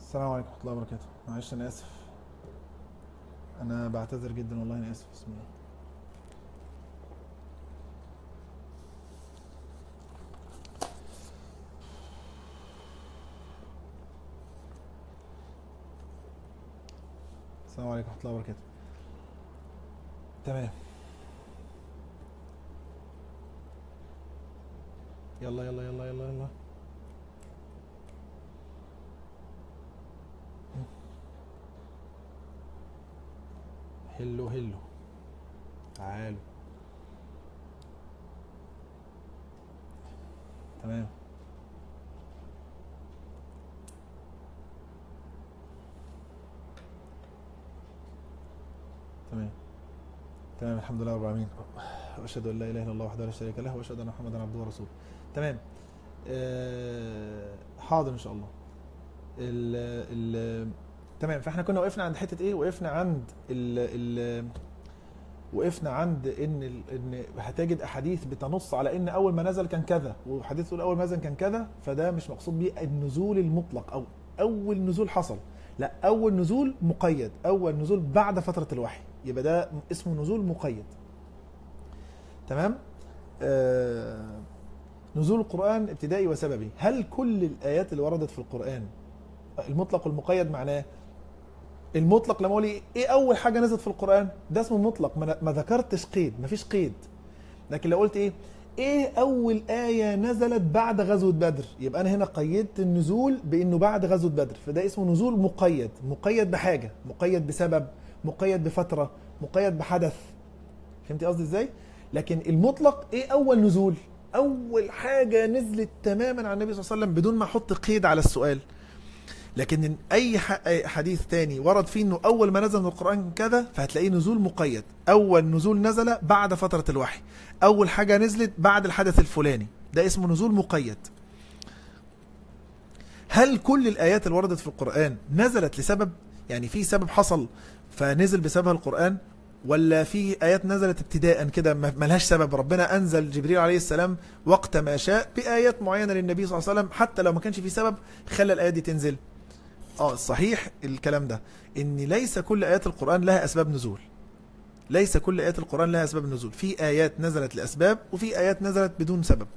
السلام عليكم ورحمة الله وبركاته معلش أنا آسف أنا بعتذر جدا والله أنا آسف بسم الله السلام عليكم ورحمة الله وبركاته تمام يلا يلا يلا يلا يلا هلو هلو تعالوا تمام تمام تمام الحمد لله رب العالمين واشهد ان لا اله الا الله وحده لا شريك له واشهد ان محمدا عبده ورسوله تمام آه حاضر ان شاء الله ال ال تمام فاحنا كنا وقفنا عند حته ايه وقفنا عند ال ال وقفنا عند ان ال ان هتجد احاديث بتنص على ان اول ما نزل كان كذا وحديث تقول اول ما نزل كان كذا فده مش مقصود بيه النزول المطلق او اول نزول حصل لا اول نزول مقيد اول نزول بعد فتره الوحي يبقى ده اسمه نزول مقيد تمام آه نزول القران ابتدائي وسببي هل كل الايات اللي وردت في القران المطلق والمقيد معناه المطلق لما اقول ايه اول حاجه نزلت في القران ده اسمه مطلق ما ما ذكرتش قيد ما فيش قيد لكن لو قلت ايه ايه اول ايه نزلت بعد غزوه بدر يبقى انا هنا قيدت النزول بانه بعد غزوه بدر فده اسمه نزول مقيد مقيد بحاجه مقيد بسبب مقيد بفتره مقيد بحدث فهمتي قصدي ازاي لكن المطلق ايه اول نزول اول حاجه نزلت تماما على النبي صلى الله عليه وسلم بدون ما احط قيد على السؤال لكن اي حديث تاني ورد فيه انه اول ما نزل من القران كذا فهتلاقيه نزول مقيد اول نزول نزل بعد فتره الوحي اول حاجه نزلت بعد الحدث الفلاني ده اسمه نزول مقيد هل كل الايات اللي وردت في القران نزلت لسبب يعني في سبب حصل فنزل بسببها القران ولا في ايات نزلت ابتداء كده ملهاش سبب ربنا انزل جبريل عليه السلام وقت ما شاء بايات معينه للنبي صلى الله عليه وسلم حتى لو ما كانش في سبب خلى الايات دي تنزل اه صحيح الكلام ده ان ليس كل ايات القران لها اسباب نزول ليس كل ايات القران لها اسباب نزول في ايات نزلت لاسباب وفي ايات نزلت بدون سبب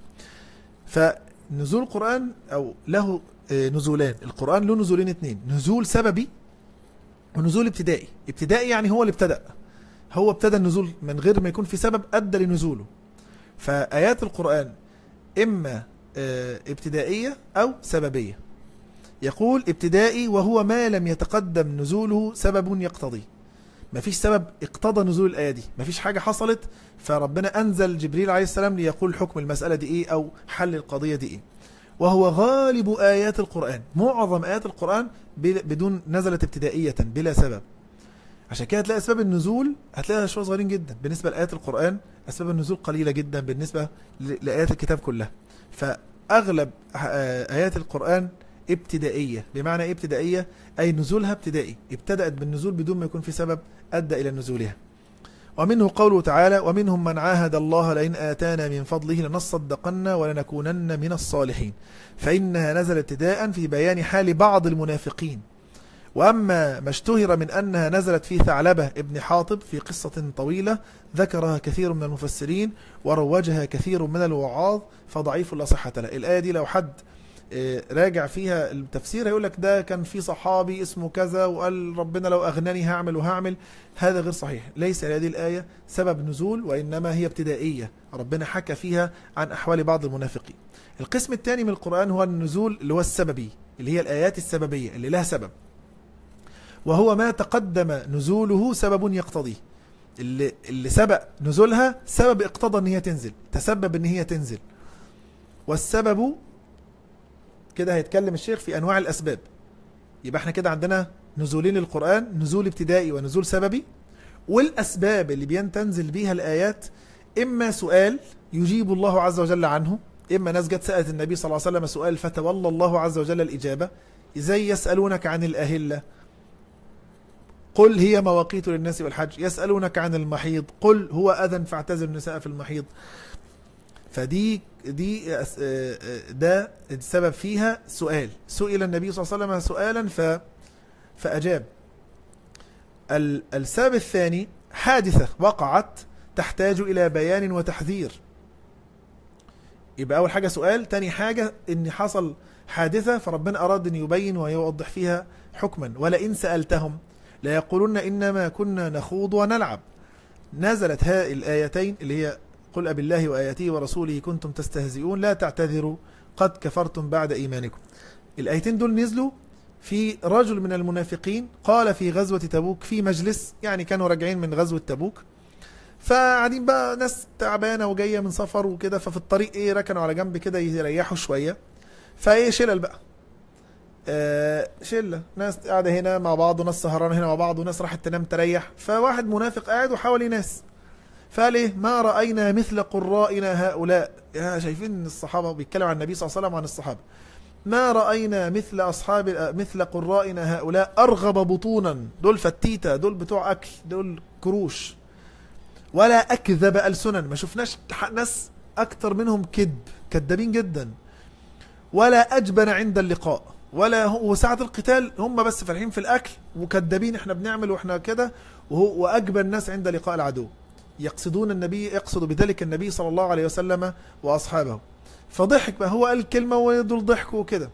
فنزول القران او له نزولان القران له نزولين اتنين نزول سببي ونزول ابتدائي ابتدائي يعني هو اللي ابتدأ هو ابتدى النزول من غير ما يكون في سبب ادى لنزوله فايات القران اما ابتدائيه او سببيه يقول ابتدائي وهو ما لم يتقدم نزوله سبب يقتضي مفيش سبب اقتضى نزول الآية دي مفيش حاجة حصلت فربنا أنزل جبريل عليه السلام ليقول حكم المسألة دي إيه أو حل القضية دي إيه وهو غالب آيات القرآن معظم آيات القرآن بدون نزلت ابتدائية بلا سبب عشان كده هتلاقي أسباب النزول هتلاقيها شوية صغيرين جدا بالنسبة لآيات القرآن أسباب النزول قليلة جدا بالنسبة لآيات الكتاب كلها فأغلب آيات القرآن ابتدائية بمعنى ايه ابتدائية أي نزولها ابتدائي ابتدأت بالنزول بدون ما يكون في سبب أدى إلى نزولها ومنه قوله تعالى ومنهم من عاهد الله لئن آتانا من فضله لنصدقن ولنكونن من الصالحين فإنها نزل ابتداء في بيان حال بعض المنافقين وأما ما اشتهر من أنها نزلت في ثعلبة ابن حاطب في قصة طويلة ذكرها كثير من المفسرين وروجها كثير من الوعاظ فضعيف لا صحة له الآية دي لو حد راجع فيها التفسير هيقول لك ده كان في صحابي اسمه كذا وقال ربنا لو أغناني هعمل وهعمل هذا غير صحيح ليس هذه الآية سبب نزول وإنما هي ابتدائية ربنا حكى فيها عن أحوال بعض المنافقين القسم الثاني من القرآن هو النزول اللي هو السببي اللي هي الآيات السببية اللي لها سبب وهو ما تقدم نزوله سبب يقتضيه اللي, اللي سبق نزولها سبب اقتضى ان هي تنزل تسبب ان هي تنزل والسبب كده هيتكلم الشيخ في انواع الاسباب يبقى احنا كده عندنا نزولين القرآن نزول ابتدائي ونزول سببي والاسباب اللي بينتنزل بيها الايات اما سؤال يجيب الله عز وجل عنه اما ناس جت سالت النبي صلى الله عليه وسلم سؤال فتولى الله عز وجل الاجابه زي يسالونك عن الاهله قل هي مواقيت للناس والحج يسالونك عن المحيض قل هو اذى فاعتزلوا النساء في المحيض فدي دي أس- آه، آه، ده السبب فيها سؤال سئل النبي صلى الله عليه وسلم سؤالا ف فأجاب ال- السبب الثاني حادثة وقعت تحتاج إلى بيان وتحذير يبقى أول حاجة سؤال تاني حاجة إن حصل حادثة فربنا أراد أن يبين ويوضح فيها حكما ولئن سألتهم ليقولون إنما كنا نخوض ونلعب نزلت هذه الآيتين اللي هي قل أب الله وآياته ورسوله كنتم تستهزئون لا تعتذروا قد كفرتم بعد إيمانكم الآيتين دول نزلوا في رجل من المنافقين قال في غزوة تبوك في مجلس يعني كانوا راجعين من غزوة تبوك فقاعدين بقى ناس تعبانة وجاية من سفر وكده ففي الطريق ايه ركنوا على جنب كده يريحوا شوية فايه شلل بقى آه شلة ناس قاعدة هنا مع بعض وناس سهرانة هنا مع بعض وناس راحت تنام تريح فواحد منافق قاعد وحواليه ناس فقال ايه ما رأينا مثل قرائنا هؤلاء يا شايفين الصحابة بيتكلم عن النبي صلى الله عليه وسلم عن الصحابة ما رأينا مثل أصحاب مثل قرائنا هؤلاء أرغب بطونا دول فتيتة دول بتوع أكل دول كروش ولا أكذب ألسنا ما شفناش ناس أكتر منهم كذب كذابين جدا ولا أجبن عند اللقاء ولا هو وساعة القتال هم بس فرحين في الأكل وكذابين احنا بنعمل واحنا كده وهو وأجبن الناس عند لقاء العدو يقصدون النبي يقصد بذلك النبي صلى الله عليه وسلم وأصحابه فضحك بقى هو قال كلمة ودول ضحكوا وكده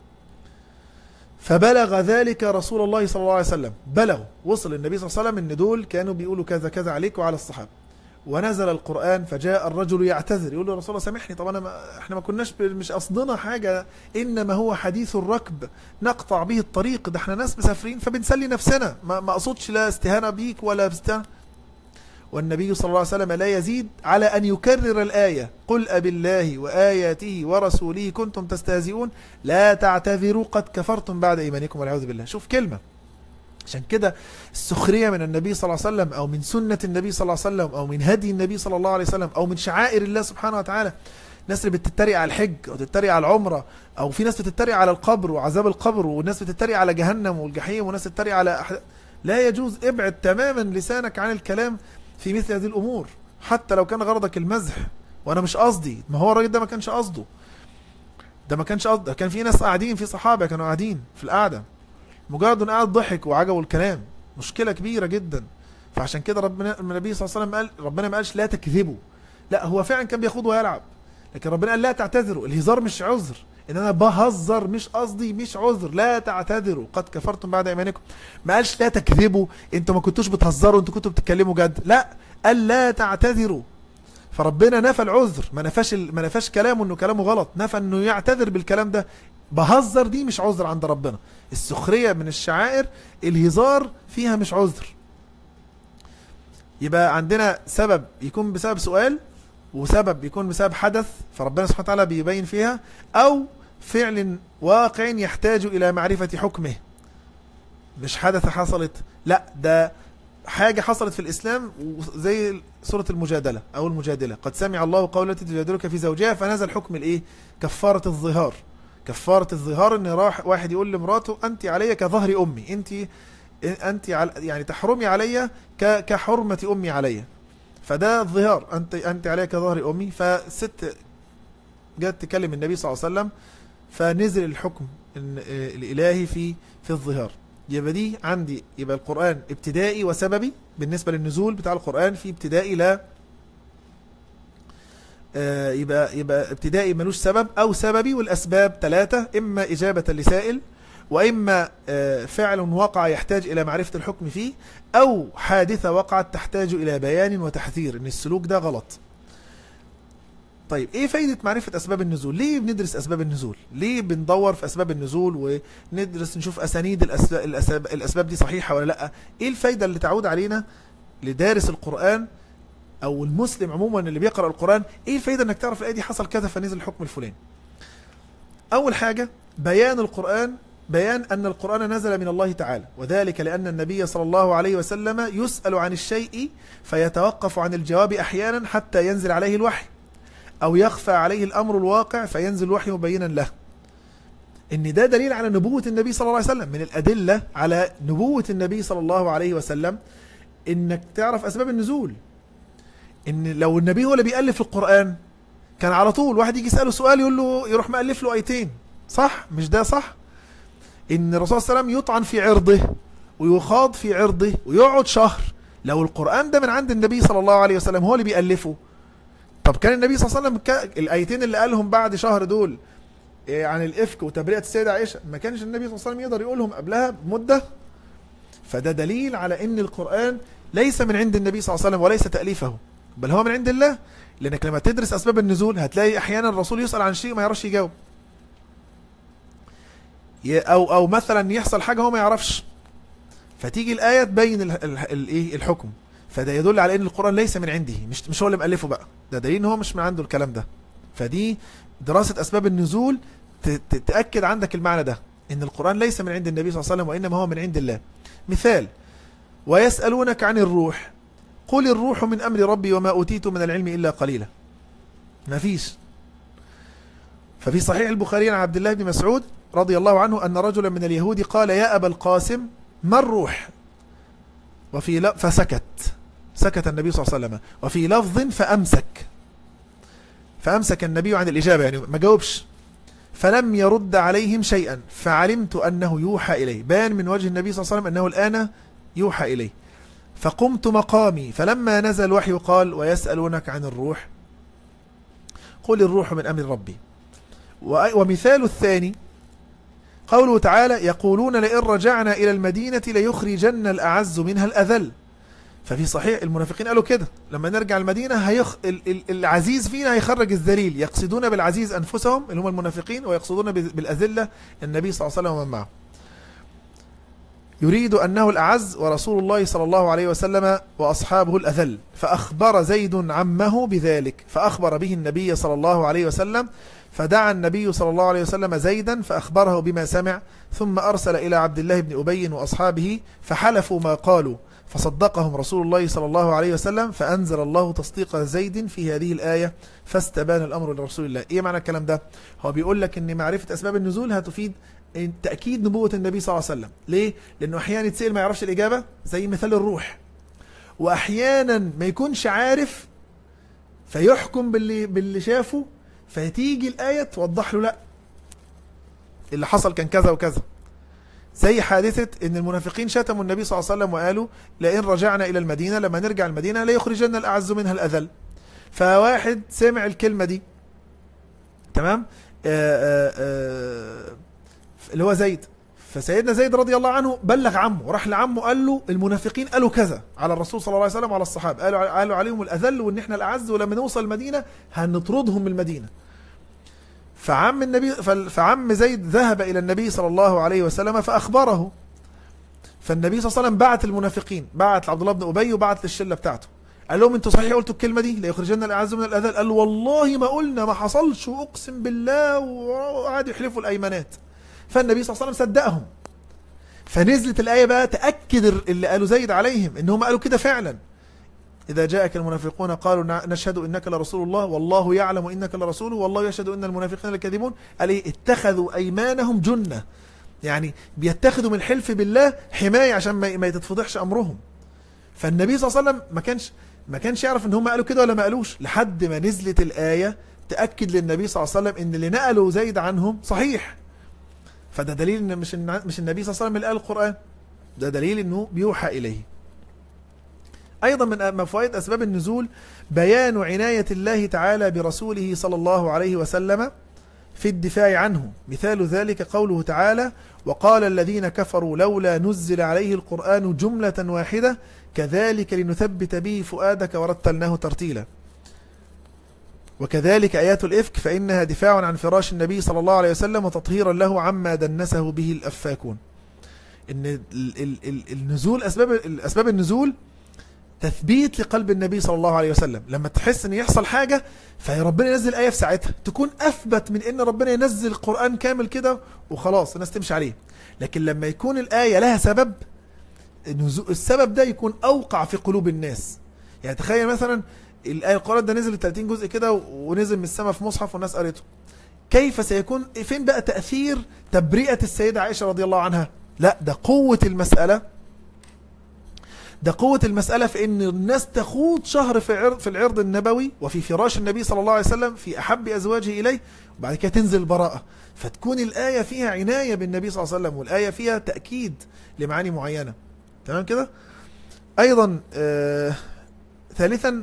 فبلغ ذلك رسول الله صلى الله عليه وسلم بلغ وصل النبي صلى الله عليه وسلم ان دول كانوا بيقولوا كذا كذا عليك وعلى الصحابة ونزل القرآن فجاء الرجل يعتذر يقول له رسول الله سامحني طب انا ما احنا ما كناش ب- مش قصدنا حاجة انما هو حديث الركب نقطع به الطريق ده احنا ناس مسافرين فبنسلي نفسنا ما ما اقصدش لا استهانة بيك ولا استهانة والنبي صلى الله عليه وسلم لا يزيد على أن يكرر الآية قل أب الله وآياته ورسوله كنتم تستهزئون لا تعتذروا قد كفرتم بعد إيمانكم والعياذ بالله شوف كلمة عشان كده السخرية من النبي صلى الله عليه وسلم أو من سنة النبي صلى الله عليه وسلم أو من هدي النبي صلى الله عليه وسلم أو من شعائر الله سبحانه وتعالى الناس اللي بتتريق على الحج أو تتريق على العمرة أو في ناس بتتريق على القبر وعذاب القبر والناس بتتريق على جهنم والجحيم وناس بتتريق على أح... لا يجوز ابعد تماما لسانك عن الكلام في مثل هذه الامور حتى لو كان غرضك المزح وانا مش قصدي ما هو الراجل ده ما كانش قصده ده ما كانش قصده كان في ناس قاعدين في صحابه كانوا قاعدين في القعده مجرد انه قاعد ضحك وعجبه الكلام مشكله كبيره جدا فعشان كده ربنا النبي صلى الله عليه وسلم قال ربنا ما قالش لا تكذبوا لا هو فعلا كان بيخوض ويلعب لكن ربنا قال لا تعتذروا الهزار مش عذر ان انا بهزر مش قصدي مش عذر لا تعتذروا قد كفرتم بعد ايمانكم ما قالش لا تكذبوا انتوا ما كنتوش بتهزروا انتوا كنتوا بتتكلموا جد لا قال لا تعتذروا فربنا نفى العذر ما نفاش ال- ما نفاش كلامه انه كلامه غلط نفى انه يعتذر بالكلام ده بهزر دي مش عذر عند ربنا السخريه من الشعائر الهزار فيها مش عذر يبقى عندنا سبب يكون بسبب سؤال وسبب يكون بسبب حدث فربنا سبحانه وتعالى بيبين فيها او فعل واقع يحتاج الى معرفه حكمه مش حدث حصلت لا ده حاجة حصلت في الإسلام زي سورة المجادلة أو المجادلة قد سمع الله قول التي تجادلك في زوجها فنزل حكم الإيه كفارة الظهار كفارة الظهار إن راح واحد يقول لمراته أنت علي كظهر أمي أنت أنت عل- يعني تحرمي علي ك- كحرمة أمي علي فده الظهار أنت أنت علي كظهر أمي فست جت تكلم النبي صلى الله عليه وسلم فنزل الحكم إن- آه، الإلهي في في الظهار يبقى دي عندي يبقى القرآن ابتدائي وسببي بالنسبة للنزول بتاع القرآن في ابتدائي لا آه، يبقى يبقى ابتدائي ملوش سبب او سببي والاسباب ثلاثة اما اجابة لسائل واما آه، فعل وقع يحتاج الى معرفة الحكم فيه او حادثة وقعت تحتاج الى بيان وتحذير ان السلوك ده غلط طيب ايه فايدة معرفة اسباب النزول ليه بندرس اسباب النزول ليه بندور في اسباب النزول وندرس نشوف اسانيد الاسباب, الأسباب, الأسباب دي صحيحة ولا لا ايه الفايدة اللي تعود علينا لدارس القرآن او المسلم عموما اللي بيقرأ القرآن ايه الفايدة انك تعرف الايه دي حصل كذا فنزل الحكم الفلاني اول حاجة بيان القرآن بيان أن القرآن نزل من الله تعالى وذلك لأن النبي صلى الله عليه وسلم يسأل عن الشيء فيتوقف عن الجواب أحيانا حتى ينزل عليه الوحي أو يخفى عليه الأمر الواقع فينزل الوحي مبينا له إن ده دليل على نبوة النبي صلى الله عليه وسلم من الأدلة على نبوة النبي صلى الله عليه وسلم إنك تعرف أسباب النزول إن لو النبي هو اللي بيألف القرآن كان على طول واحد يجي يساله سؤال يقول له يروح مألف له ايتين صح مش ده صح ان الرسول صلى الله عليه وسلم يطعن في عرضه ويخاض في عرضه ويقعد شهر لو القرآن ده من عند النبي صلى الله عليه وسلم هو اللي بيألفه طب كان النبي صلى الله عليه وسلم كا- الايتين اللي قالهم بعد شهر دول إيه، عن الافك وتبرئه السيده عائشه ما كانش النبي صلى الله عليه وسلم يقدر يقولهم قبلها بمده فده دليل على ان القران ليس من عند النبي صلى الله عليه وسلم وليس تاليفه بل هو من عند الله لانك لما تدرس اسباب النزول هتلاقي احيانا الرسول يسال عن شيء ما يعرفش يجاوب ي- او او مثلا يحصل حاجه هو ما يعرفش فتيجي الايه تبين ال- ال- الايه الحكم فده يدل على ان القران ليس من عنده مش مش هو اللي مؤلفه بقى ده دليل ان هو مش من عنده الكلام ده فدي دراسه اسباب النزول ت- ت- تاكد عندك المعنى ده ان القران ليس من عند النبي صلى الله عليه وسلم وانما هو من عند الله مثال ويسالونك عن الروح قل الروح من امر ربي وما اوتيت من العلم الا قليلا ما فيش ففي صحيح البخاري عن عبد الله بن مسعود رضي الله عنه ان رجلا من اليهود قال يا ابا القاسم ما الروح وفي ل... فسكت سكت النبي صلى الله عليه وسلم وفي لفظ فامسك فامسك النبي عن الاجابه يعني ما جاوبش فلم يرد عليهم شيئا فعلمت انه يوحى اليه بان من وجه النبي صلى الله عليه وسلم انه الان يوحى اليه فقمت مقامي فلما نزل الوحي قال ويسالونك عن الروح قل الروح من امر ربي وأ- ومثال الثاني قوله تعالى يقولون لئن رجعنا إلى المدينة ليخرجن الأعز منها الأذل ففي صحيح المنافقين قالوا كده لما نرجع المدينة هيخ... ال... ال... العزيز فينا هيخرج الذليل يقصدون بالعزيز أنفسهم اللي هم المنافقين ويقصدون ب... بالأذلة النبي صلى الله عليه وسلم ومن معه يريد أنه الأعز ورسول الله صلى الله عليه وسلم وأصحابه الأذل فأخبر زيد عمه بذلك فأخبر به النبي صلى الله عليه وسلم فدعا النبي صلى الله عليه وسلم زيدا فأخبره بما سمع ثم أرسل إلى عبد الله بن أبي وأصحابه فحلفوا ما قالوا فصدقهم رسول الله صلى الله عليه وسلم فأنزل الله تصديق زيد في هذه الآية فاستبان الأمر لرسول الله إيه معنى الكلام ده؟ هو بيقول لك أن معرفة أسباب النزول هتفيد إن تأكيد نبوة النبي صلى الله عليه وسلم ليه؟ لأنه أحيانا يتسأل ما يعرفش الإجابة زي مثال الروح وأحيانا ما يكونش عارف فيحكم باللي, باللي شافه فتيجي الآية توضح له لا اللي حصل كان كذا وكذا زي حادثة ان المنافقين شتموا النبي صلى الله عليه وسلم وقالوا لئن رجعنا الى المدينة لما نرجع المدينة لا يخرجن الاعز منها الاذل فواحد سمع الكلمة دي تمام آآ آآ اللي هو زيد فسيدنا زيد رضي الله عنه بلغ عمه راح لعمه قال له المنافقين قالوا كذا على الرسول صلى الله عليه وسلم وعلى الصحابه قالوا قالوا عليهم الاذل وان احنا الاعز ولما نوصل المدينه هنطردهم من المدينه فعم النبي فعم زيد ذهب الى النبي صلى الله عليه وسلم فاخبره فالنبي صلى الله عليه وسلم بعت المنافقين بعت لعبد الله بن ابي وبعت للشله بتاعته قال لهم انتوا صحيح قلتوا الكلمه دي لا يخرجن الاعز من الاذل قال والله ما قلنا ما حصلش واقسم بالله وقعدوا يحلفوا الايمانات فالنبي صلى الله عليه وسلم صدقهم فنزلت الآية بقى تأكد اللي قالوا زيد عليهم إن هم قالوا كده فعلا إذا جاءك المنافقون قالوا نشهد إنك لرسول الله والله يعلم إنك لرسوله والله يشهد إن المنافقين لكاذبون قال إيه اتخذوا أيمانهم جنة يعني بيتخذوا من حلف بالله حماية عشان ما يتفضحش أمرهم فالنبي صلى الله عليه وسلم ما كانش ما كانش يعرف ان هم قالوا كده ولا ما قالوش لحد ما نزلت الآية تأكد للنبي صلى الله عليه وسلم ان اللي نقلوا زيد عنهم صحيح فده دليل ان مش مش النبي صلى الله عليه وسلم اللي قال القرآن ده دليل انه بيوحى اليه ايضا من فوائد اسباب النزول بيان عناية الله تعالى برسوله صلى الله عليه وسلم في الدفاع عنه مثال ذلك قوله تعالى وقال الذين كفروا لولا نزل عليه القرآن جملة واحدة كذلك لنثبت به فؤادك ورتلناه ترتيلا وكذلك آيات الإفك فإنها دفاع عن فراش النبي صلى الله عليه وسلم وتطهيرا له عما دنسه به الأفاكون إن النزول أسباب أسباب النزول تثبيت لقلب النبي صلى الله عليه وسلم لما تحس ان يحصل حاجة فربنا ينزل آية في ساعتها تكون أثبت من ان ربنا ينزل القرآن كامل كده وخلاص الناس تمشي عليه لكن لما يكون الآية لها سبب السبب ده يكون أوقع في قلوب الناس يعني تخيل مثلا الآية القرآن ده نزل 30 جزء كده ونزل من السماء في مصحف والناس قريته كيف سيكون فين بقى تأثير تبرئة السيدة عائشة رضي الله عنها لا ده قوة المسألة ده قوة المسألة في ان الناس تخوض شهر في عرض في العرض النبوي وفي فراش النبي صلى الله عليه وسلم في احب ازواجه اليه وبعد كده تنزل البراءة فتكون الآية فيها عناية بالنبي صلى الله عليه وسلم والآية فيها تأكيد لمعاني معينة تمام كده ايضا آه ثالثا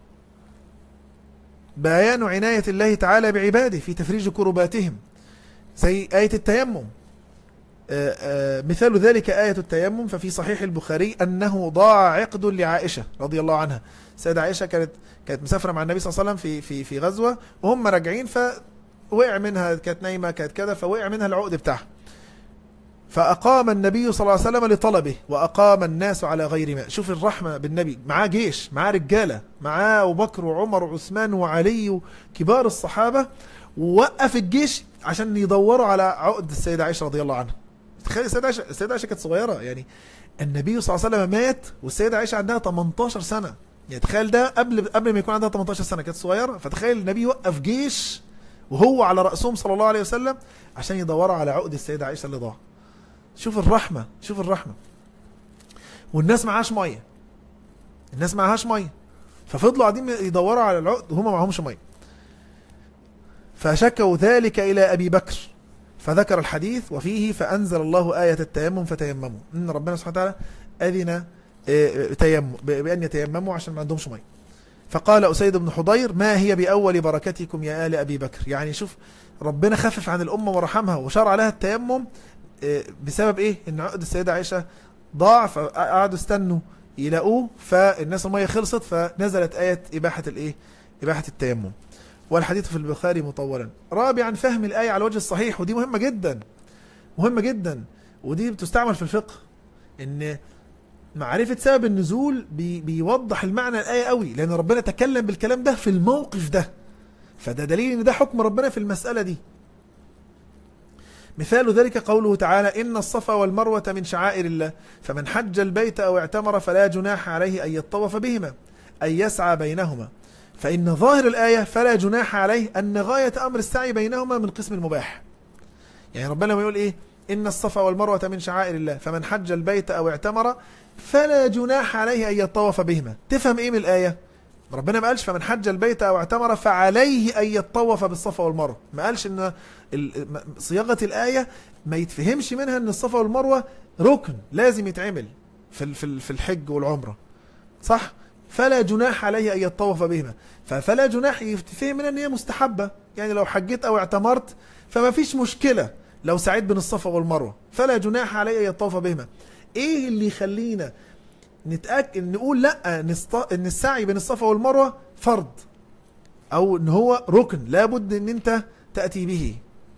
بيان عناية الله تعالى بعباده في تفريج كرباتهم زي آية التيمم آه، آه، مثال ذلك آية التيمم ففي صحيح البخاري أنه ضاع عقد لعائشة رضي الله عنها سيدة عائشة كانت كانت مسافرة مع النبي صلى الله عليه وسلم في في في غزوة وهم راجعين فوقع منها كانت نايمة كانت كذا فوقع منها العقد بتاعها فأقام النبي صلى الله عليه وسلم لطلبه وأقام الناس على غير ما شوف الرحمة بالنبي معاه جيش معاه رجالة معاه أبو بكر وعمر وعثمان وعلي وكبار الصحابة ووقف الجيش عشان يدوروا على عقد السيدة عائشة رضي الله عنها تخيل السيدة عائشة السيدة عائشة كانت صغيرة يعني النبي صلى الله عليه وسلم مات والسيدة عائشة عندها 18 سنة يعني تخيل ده قبل قبل ما يكون عندها 18 سنة كانت صغيرة فتخيل النبي وقف جيش وهو على رأسهم صلى الله عليه وسلم عشان يدوروا على عقد السيدة عائشة اللي ضاع شوف الرحمة شوف الرحمة والناس معهاش مية الناس معهاش مية ففضلوا قاعدين يدوروا على العقد وهم معهمش مية فشكوا ذلك إلى أبي بكر فذكر الحديث وفيه فأنزل الله آية التيمم فتيمموا إن ربنا سبحانه وتعالى أذن آه، تيمم بأن يتيمموا عشان ما عندهمش مية فقال أسيد بن حضير ما هي بأول بركتكم يا آل أبي بكر يعني شوف ربنا خفف عن الأمة ورحمها وشرع لها التيمم آه، بسبب إيه إن عقد السيدة عائشة ضاع فقعدوا استنوا يلاقوه فالناس المية خلصت فنزلت آية إباحة الإيه إباحة التيمم والحديث في البخاري مطولا رابعا فهم الآية على الوجه الصحيح ودي مهمة جدا مهمة جدا ودي بتستعمل في الفقه ان معرفة سبب النزول بي بيوضح المعنى الآية قوي لأن ربنا تكلم بالكلام ده في الموقف ده فده دليل ان ده حكم ربنا في المسألة دي مثال ذلك قوله تعالى إن الصفا والمروة من شعائر الله فمن حج البيت أو اعتمر فلا جناح عليه أن يطوف بهما أن يسعى بينهما فإن ظاهر الآية فلا جناح عليه أن غاية أمر السعي بينهما من قسم المباح يعني ربنا ما يقول إيه إن الصفا والمروة من شعائر الله فمن حج البيت أو اعتمر فلا جناح عليه أن يطوف بهما تفهم إيه من الآية ربنا ما قالش فمن حج البيت أو اعتمر فعليه أن يطوف بالصفا والمروة ما قالش إن صياغة الآية ما يتفهمش منها إن الصفا والمروة ركن لازم يتعمل في في الحج والعمرة صح فلا جناح عليه أن يطوف بهما فلا جناح يتفهم منها أن هي مستحبة يعني لو حجيت أو اعتمرت فما فيش مشكلة لو سعيت بين الصفا والمروة فلا جناح عليه أن يطوف بهما إيه اللي يخلينا نتأكد نقول لا ان السعي بين الصفا والمروة فرض او ان هو ركن لابد ان انت تأتي به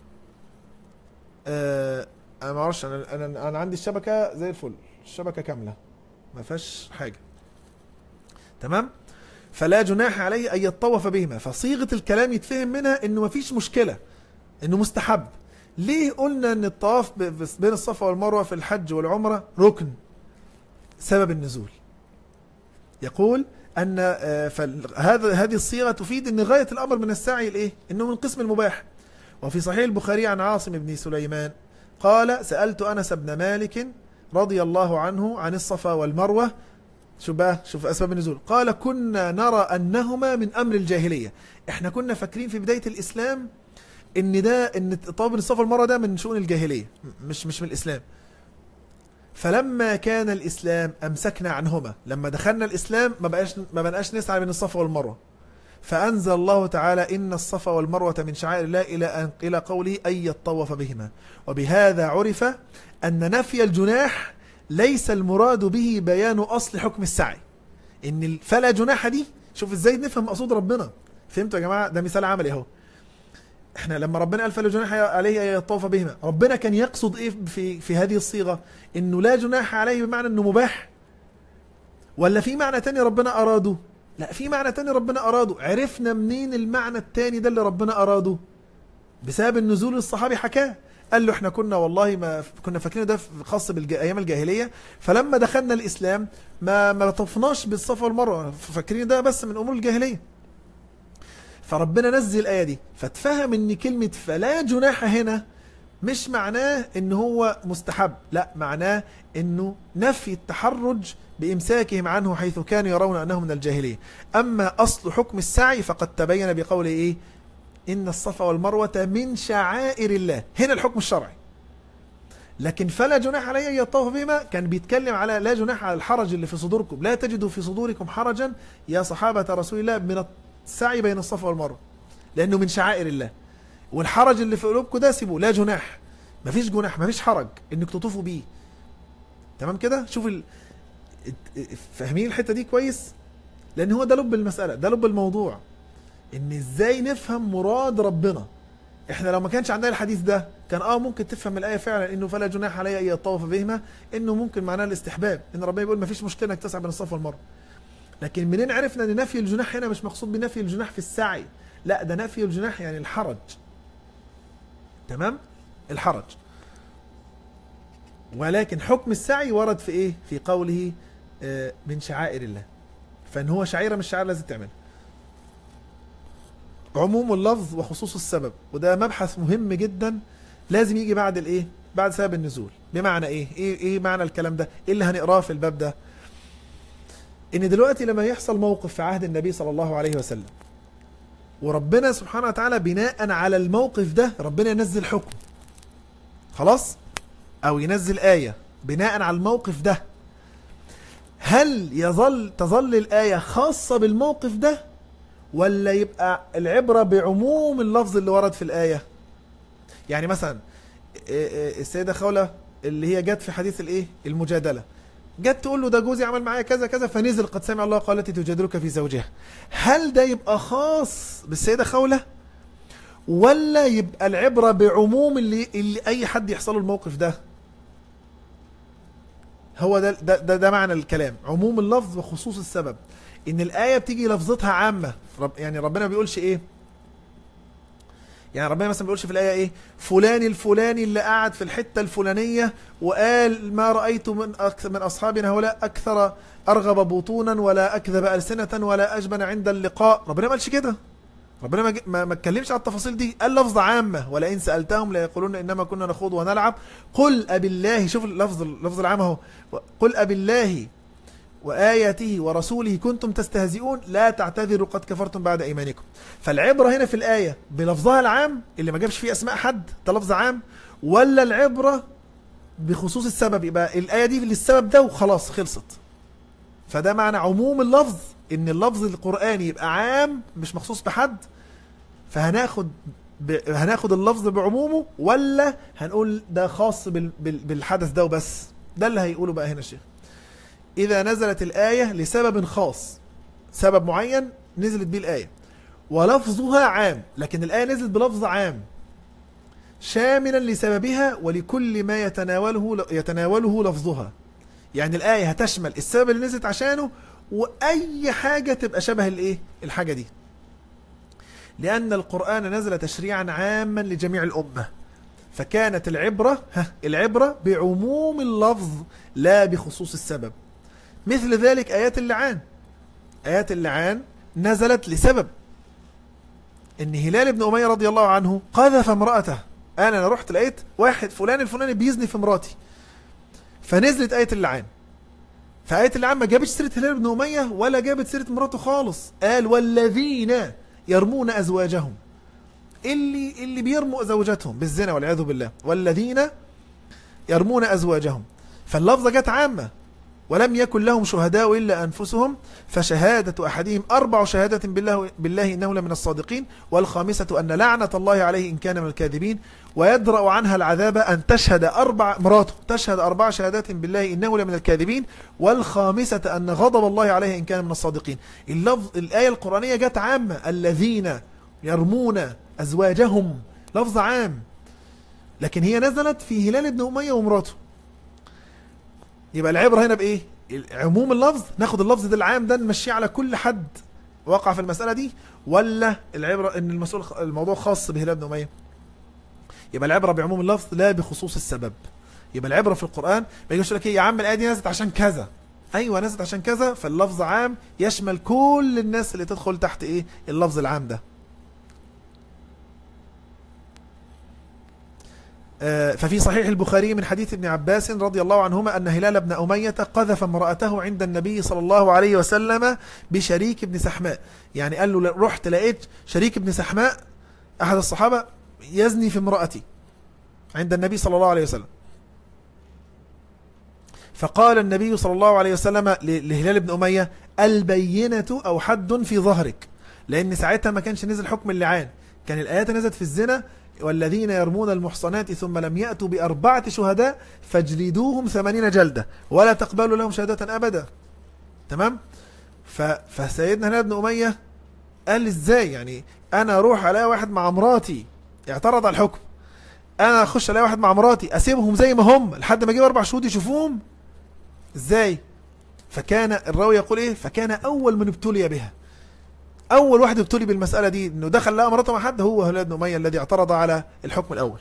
آه انا ما اعرفش انا, انا انا عندي الشبكة زي الفل الشبكة كاملة ما فيهاش حاجة تمام فلا جناح عليه ان يطوف بهما فصيغة الكلام يتفهم منها انه ما فيش مشكلة انه مستحب ليه قلنا ان الطواف بين الصفا والمروة في الحج والعمرة ركن سبب النزول يقول أن آه، هذا هذه الصيغة تفيد أن غاية الأمر من السعي الإيه؟ أنه من قسم المباح وفي صحيح البخاري عن عاصم بن سليمان قال سألت أنس بن مالك رضي الله عنه عن الصفا والمروة شوف بقى شوف أسباب النزول قال كنا نرى أنهما من أمر الجاهلية احنا كنا فاكرين في بداية الإسلام ان ده ان طاب الصفا والمروة ده من شؤون الجاهلية مش مش من الإسلام فلما كان الإسلام أمسكنا عنهما لما دخلنا الإسلام ما بقاش ما بقاش نسعى بين الصفا والمروة فأنزل الله تعالى إن الصفا والمروة من شعائر الله إلى أن إلى قوله أن يطوف بهما وبهذا عرف أن نفي الجناح ليس المراد به بيان أصل حكم السعي إن فلا جناح دي شوف إزاي نفهم مقصود ربنا فهمتوا يا جماعة ده مثال عملي اهو احنا لما ربنا قال فلا جناح عليه ان يطوف بهما ربنا كان يقصد ايه في في هذه الصيغه انه لا جناح عليه بمعنى انه مباح ولا في معنى تاني ربنا اراده لا في معنى تاني ربنا اراده عرفنا منين المعنى التاني ده اللي ربنا اراده بسبب النزول الصحابي حكاه قال له احنا كنا والله ما كنا فاكرين ده خاص بالايام الجاهليه فلما دخلنا الاسلام ما ما طفناش بالصفا والمروه فاكرين ده بس من امور الجاهليه فربنا نزل الآية دي فتفهم ان كلمة فلا جناح هنا مش معناه ان هو مستحب لا معناه انه نفي التحرج بامساكهم عنه حيث كانوا يرون انه من الجاهليه اما اصل حكم السعي فقد تبين بقوله ايه ان الصفا والمروه من شعائر الله هنا الحكم الشرعي لكن فلا جناح علي ان يطوف بهما كان بيتكلم على لا جناح على الحرج اللي في صدوركم لا تجدوا في صدوركم حرجا يا صحابه رسول الله من السعي بين الصفا والمروه لانه من شعائر الله والحرج اللي في قلوبكم ده سيبوه لا جناح مفيش جناح مفيش حرج انك تطوفوا بيه تمام كده شوف ال... فاهمين الحته دي كويس لان هو ده لب المساله ده لب الموضوع ان ازاي نفهم مراد ربنا احنا لو ما كانش عندنا الحديث ده كان اه ممكن تفهم الايه فعلا انه فلا جناح علي ان يطوف بهما انه ممكن معناه الاستحباب ان ربنا يقول ما فيش مشكله انك تسعى بين الصفا والمروه لكن منين عرفنا ان نفي الجناح هنا مش مقصود بنفي الجناح في السعي لا ده نفي الجناح يعني الحرج تمام الحرج ولكن حكم السعي ورد في ايه في قوله آه، من شعائر الله فان هو شعيره من الشعائر لازم تعملها عموم اللفظ وخصوص السبب وده مبحث مهم جدا لازم يجي بعد الايه بعد سبب النزول بمعنى ايه ايه ايه معنى الكلام ده ايه اللي هنقراه في الباب ده ان دلوقتي لما يحصل موقف في عهد النبي صلى الله عليه وسلم وربنا سبحانه وتعالى بناء على الموقف ده ربنا ينزل حكم خلاص او ينزل آية بناء على الموقف ده هل يظل تظل الآية خاصة بالموقف ده ولا يبقى العبرة بعموم اللفظ اللي ورد في الآية يعني مثلا إيه إيه السيدة خولة اللي هي جت في حديث الايه المجادلة جت تقول له ده جوزي عمل معايا كذا كذا فنزل قد سمع الله قالت تجادلك في زوجها هل ده يبقى خاص بالسيدة خولة ولا يبقى العبرة بعموم اللي, اللي اي حد يحصل له الموقف ده هو ده ده, ده ده معنى الكلام عموم اللفظ وخصوص السبب ان الايه بتيجي لفظتها عامه رب يعني ربنا ما بيقولش ايه يعني ربنا مثلا ما بيقولش في الايه ايه فلان الفلاني اللي قعد في الحته الفلانيه وقال ما رايت من أكثر من اصحابنا هؤلاء اكثر ارغب بطونا ولا اكذب السنه ولا اجبن عند اللقاء ربنا ما قالش كده ربنا ما ج- ما ما اتكلمش على التفاصيل دي قال لفظ عامه ولئن سالتهم ليقولون انما كنا نخوض ونلعب قل ابالله شوف اللفظ اللفظ العام اهو قل ابالله وآياته ورسوله كنتم تستهزئون لا تعتذروا قد كفرتم بعد إيمانكم فالعبرة هنا في الآية بلفظها العام اللي ما جابش فيه أسماء حد ده لفظ عام ولا العبرة بخصوص السبب يبقى الآية دي للسبب ده وخلاص خلصت فده معنى عموم اللفظ ان اللفظ القرآني يبقى عام مش مخصوص بحد فهناخد ب... هناخد اللفظ بعمومه ولا هنقول ده خاص بال... بال... بالحدث ده وبس ده اللي هيقوله بقى هنا الشيخ إذا نزلت الآية لسبب خاص سبب معين نزلت به الآية ولفظها عام لكن الآية نزلت بلفظ عام شاملا لسببها ولكل ما يتناوله يتناوله لفظها يعني الآية هتشمل السبب اللي نزلت عشانه وأي حاجة تبقى شبه الإيه الحاجة دي لأن القرآن نزل تشريعا عاما لجميع الأمة فكانت العبرة ها العبرة بعموم اللفظ لا بخصوص السبب مثل ذلك آيات اللعان آيات اللعان نزلت لسبب إن هلال بن أمية رضي الله عنه قذف امرأته أنا أنا رحت لقيت واحد فلان الفلاني بيزني في مراتي فنزلت آية اللعان فآية اللعان ما جابتش سيرة هلال بن أمية ولا جابت سيرة مراته خالص قال والذين يرمون أزواجهم اللي اللي بيرموا زوجاتهم بالزنا والعياذ بالله والذين يرمون أزواجهم فاللفظة جت عامة ولم يكن لهم شهداء إلا أنفسهم فشهادة أحدهم أربع شهادات بالله, بالله إنه لمن الصادقين والخامسة أن لعنة الله عليه إن كان من الكاذبين ويدرأ عنها العذاب أن تشهد أربع مراته تشهد أربع شهادات بالله إنه لمن الكاذبين والخامسة أن غضب الله عليه إن كان من الصادقين اللفظ الآية القرآنية جت عامة الذين يرمون أزواجهم لفظ عام لكن هي نزلت في هلال بن أمية ومراته يبقى العبرة هنا بإيه عموم اللفظ ناخد اللفظ ده العام ده نمشيه على كل حد وقع في المسألة دي ولا العبرة ان المسؤول الموضوع خاص بهلال بن أمية يبقى العبرة بعموم اللفظ لا بخصوص السبب يبقى العبرة في القرآن ما يجيش لك ايه يا عم الآية دي نزلت عشان كذا ايوه نزلت عشان كذا فاللفظ عام يشمل كل الناس اللي تدخل تحت ايه اللفظ العام ده آه، ففي صحيح البخاري من حديث ابن عباس رضي الله عنهما أن هلال بن أمية قذف امرأته عند النبي صلى الله عليه وسلم بشريك بن سحماء يعني قال له رحت لقيت شريك بن سحماء أحد الصحابة يزني في امرأتي عند النبي صلى الله عليه وسلم فقال النبي صلى الله عليه وسلم لهلال بن أمية البينة أو حد في ظهرك لأن ساعتها ما كانش نزل حكم اللعان كان الآيات نزلت في الزنا والذين يرمون المحصنات ثم لم يأتوا بأربعة شهداء فاجلدوهم ثمانين جلدة ولا تقبلوا لهم شهادة أبدا تمام فسيدنا هلال بن أمية قال ازاي يعني انا اروح الاقي واحد مع مراتي اعترض على الحكم انا اخش الاقي واحد مع مراتي اسيبهم زي ما هم لحد ما اجيب اربع شهود يشوفوهم ازاي فكان الراوي يقول ايه فكان اول من ابتلي بها اول واحد ابتلي بالمساله دي انه دخل لقى مراته مع حد هو هلال بن اميه الذي اعترض على الحكم الاول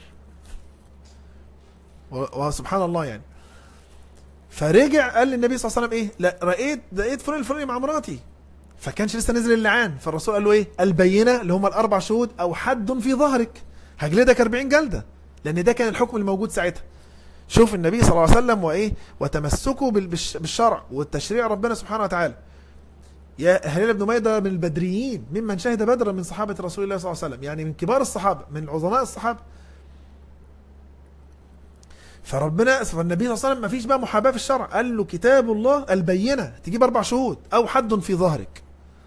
وسبحان الله يعني فرجع قال للنبي صلى الله عليه وسلم ايه لا رأيت لقيت فلان الفلاني مع مراتي فكانش لسه نزل اللعان فالرسول قال له ايه البينه اللي هم الاربع شهود او حد في ظهرك هجلدك 40 جلده لان ده كان الحكم الموجود ساعتها شوف النبي صلى الله عليه وسلم وايه وتمسكه بالشرع والتشريع ربنا سبحانه وتعالى يا هلال بن ميدة من البدريين ممن شهد بدرا من صحابة رسول الله صلى الله عليه وسلم يعني من كبار الصحابة من عظماء الصحابة فربنا فالنبي صلى الله عليه وسلم ما فيش بقى محاباة في الشرع قال له كتاب الله البينة تجيب أربع شهود أو حد في ظهرك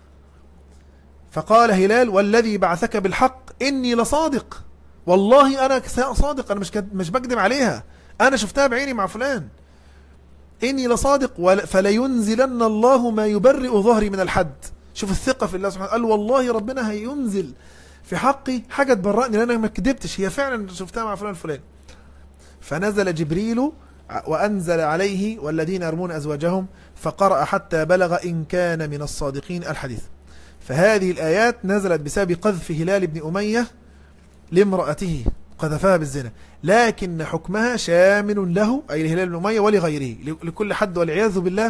فقال هلال والذي بعثك بالحق إني لصادق والله أنا صادق أنا مش مش بكذب عليها أنا شفتها بعيني مع فلان إني لصادق فلينزلن الله ما يبرئ ظهري من الحد شوف الثقة في الله سبحانه قال والله ربنا هينزل في حقي حاجة تبرأني لأن أنا ما كذبتش هي فعلا شفتها مع فلان فلان فنزل جبريل وأنزل عليه والذين يرمون أزواجهم فقرأ حتى بلغ إن كان من الصادقين الحديث فهذه الآيات نزلت بسبب قذف هلال بن أمية لامرأته قذفها بالزنا لكن حكمها شامل له أي لهلال بن أمية ولغيره لكل حد والعياذ بالله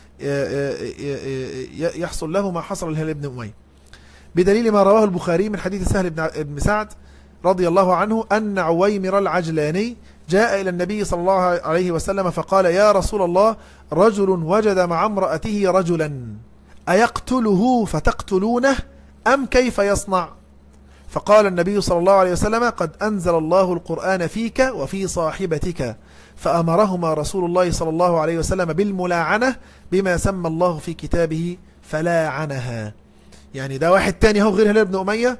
يحصل له ما حصل لهلال بن أمية بدليل ما رواه البخاري من حديث سهل بن سعد رضي الله عنه أن عويمر العجلاني جاء إلى النبي صلى الله عليه وسلم فقال يا رسول الله رجل وجد مع امرأته رجلا أيقتله فتقتلونه أم كيف يصنع فقال النبي صلى الله عليه وسلم قد أنزل الله القرآن فيك وفي صاحبتك فأمرهما رسول الله صلى الله عليه وسلم بالملاعنة بما سمى الله في كتابه فلاعنها يعني ده واحد تاني هو غير هلال بن أمية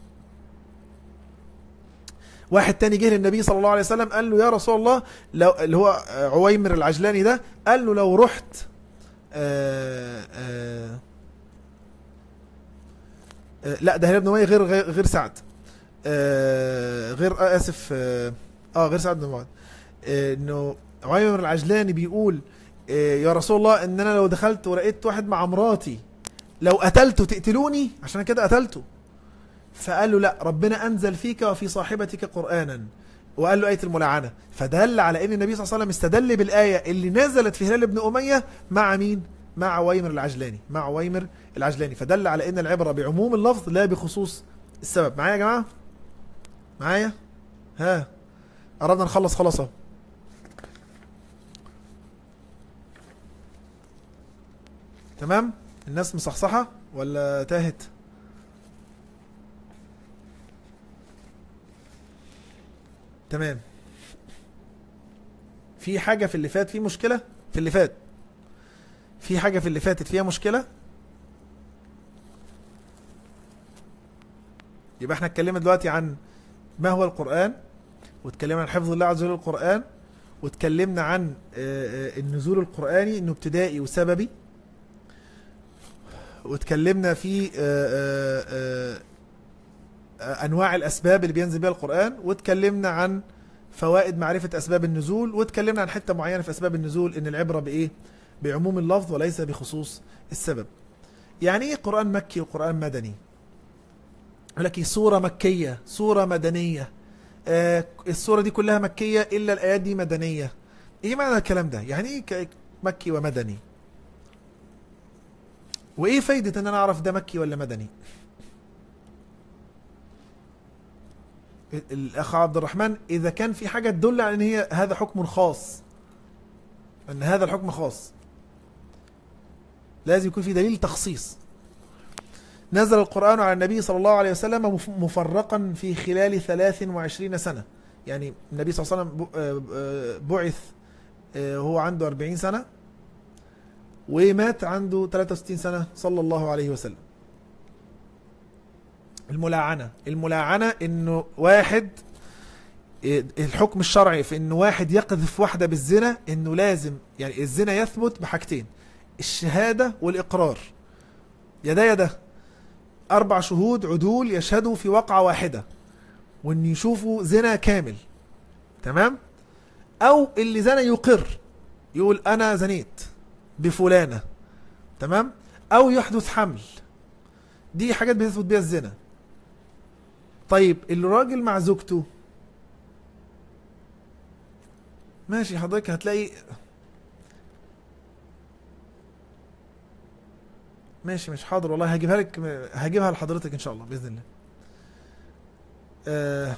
واحد تاني جه للنبي صلى الله عليه وسلم قال له يا رسول الله لو اللي هو عويمر العجلاني ده قال له لو رحت آآ آآ لا ده هلال بن أمية غير غير سعد غير آه اسف اه غير سعد بن معاذ انه عويمر العجلاني بيقول يا رسول الله ان انا لو دخلت ولقيت واحد مع مراتي لو قتلته تقتلوني عشان كده قتلته فقال له لا ربنا أنزل فيك وفي صاحبتك قرآنا وقال له آية الملاعنة فدل على أن النبي صلى الله عليه وسلم استدل بالآية اللي نزلت في هلال بن أمية مع مين؟ مع ويمر العجلاني مع ويمر العجلاني فدل على أن العبرة بعموم اللفظ لا بخصوص السبب معايا يا جماعة؟ معايا؟ ها قربنا نخلص خلاص اهو تمام؟ الناس مصحصحة ولا تاهت؟ تمام في حاجة في اللي فات في مشكلة في اللي فات في حاجة في اللي فاتت فيها مشكلة يبقى احنا اتكلمنا دلوقتي عن ما هو القرآن واتكلمنا عن حفظ الله عز وجل القرآن واتكلمنا عن النزول القرآني انه ابتدائي وسببي واتكلمنا في انواع الاسباب اللي بينزل بها القرآن واتكلمنا عن فوائد معرفة اسباب النزول واتكلمنا عن حتة معينة في اسباب النزول ان العبرة بايه بعموم اللفظ وليس بخصوص السبب يعني ايه قرآن مكي وقرآن مدني يقول لك سورة مكية سورة مدنية آه السورة دي كلها مكية الا الايات دي مدنية ايه معنى الكلام ده يعني ايه مكي ومدني وايه فايدة ان انا اعرف ده مكي ولا مدني الاخ عبد الرحمن اذا كان في حاجه تدل على ان هي هذا حكم خاص ان هذا الحكم خاص لازم يكون في دليل تخصيص نزل القرآن على النبي صلى الله عليه وسلم مف- مفرقا في خلال 23 سنة يعني النبي صلى الله عليه وسلم ب- آه، آه، بعث آه، هو عنده 40 سنة ومات عنده 63 سنة صلى الله عليه وسلم الملاعنة الملاعنة انه واحد آه، الحكم الشرعي في انه واحد يقذف واحدة بالزنا انه لازم يعني الزنا يثبت بحاجتين الشهادة والإقرار يدا يدا أربع شهود عدول يشهدوا في وقعة واحدة وإن يشوفوا زنا كامل تمام أو اللي زنى يقر يقول أنا زنيت بفلانة تمام أو يحدث حمل دي حاجات بتثبت بيها الزنا طيب الراجل مع زوجته ماشي حضرتك هتلاقي ماشي مش حاضر والله هجيبها لك هجيبها لحضرتك ان شاء الله باذن الله آه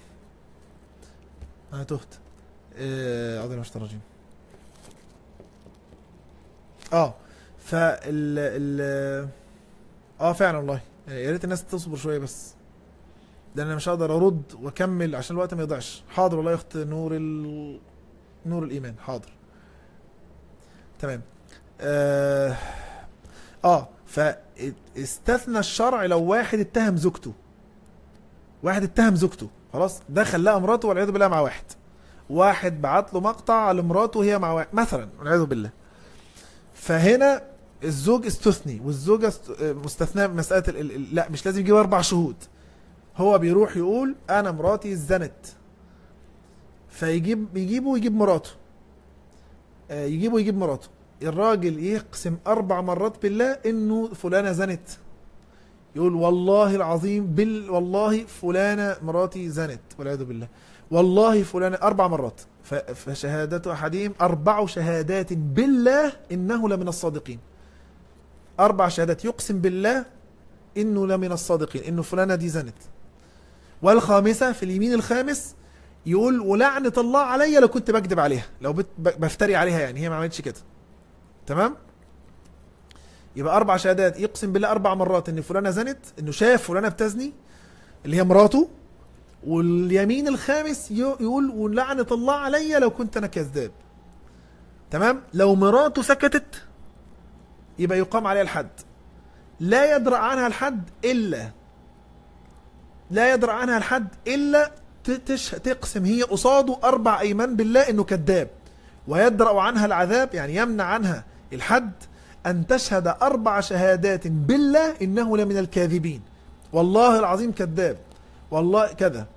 انا تهت آه عذر مش الرجيم اه فال ال اه فعلا والله يا ريت الناس تصبر شويه بس ده انا مش هقدر ارد واكمل عشان الوقت ما يضيعش حاضر والله يا اخت نور ال... نور الايمان حاضر تمام اه, آه فاستثنى الشرع لو واحد اتهم زوجته واحد اتهم زوجته خلاص دخل لقى مراته والعياذ بالله مع واحد واحد بعت له مقطع لمراته وهي مع واحد مثلا والعياذ بالله فهنا الزوج استثني والزوجة است- مستثناة من مسألة ال... ال- ال- لا مش لازم يجيب أربع شهود هو بيروح يقول أنا مراتي زنت فيجيب يجيبه ويجيب مراته آه، يجيبه ويجيب مراته الراجل يقسم أربع مرات بالله إنه فلانة زنت يقول والله العظيم بال والله فلانة مراتي زنت والعياذ بالله والله فلانة أربع مرات ف- فشهادة أحدهم أربع شهادات بالله إنه لمن الصادقين أربع شهادات يقسم بالله إنه لمن الصادقين إنه فلانة دي زنت والخامسة في اليمين الخامس يقول ولعنة الله عليا لو كنت بكذب عليها لو بت- ب- بفتري عليها يعني هي ما عملتش كده تمام يبقى أربع شهادات يقسم بالله أربع مرات إن فلانة زنت إنه شاف فلانة بتزني اللي هي مراته واليمين الخامس ي- يقول ولعنة الله عليا لو كنت أنا كذاب تمام لو مراته سكتت يبقى يقام عليها الحد لا يدرأ عنها الحد إلا لا يدرأ عنها الحد إلا ت- تش تقسم هي قصاده أربع أيمان بالله إنه كذاب ويدرأ عنها العذاب يعني يمنع عنها الحد أن تشهد أربع شهادات بالله إنه لمن الكاذبين والله العظيم كذاب والله كذا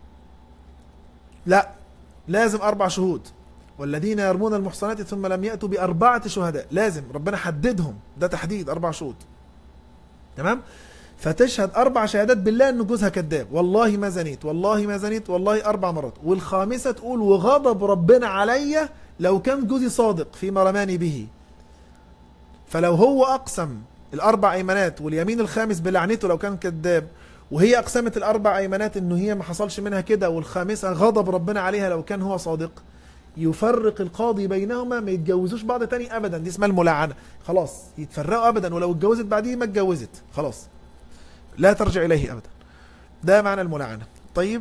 لا لازم أربع شهود والذين يرمون المحصنات ثم لم يأتوا بأربعة شهداء لازم ربنا حددهم ده تحديد أربع شهود تمام فتشهد أربع شهادات بالله إن جوزها كذاب والله ما زنيت والله ما زنيت والله أربع مرات والخامسة تقول وغضب ربنا عليا لو كان جوزي صادق فيما رماني به فلو هو أقسم الأربع أيمانات واليمين الخامس بلعنته لو كان كذاب وهي أقسمت الأربع أيمانات إنه هي ما حصلش منها كده والخامسة غضب ربنا عليها لو كان هو صادق يفرق القاضي بينهما ما يتجوزوش بعض تاني أبدا دي اسمها الملاعنة خلاص يتفرقوا أبدا ولو اتجوزت بعديه ما اتجوزت خلاص لا ترجع إليه أبدا ده معنى الملاعنة طيب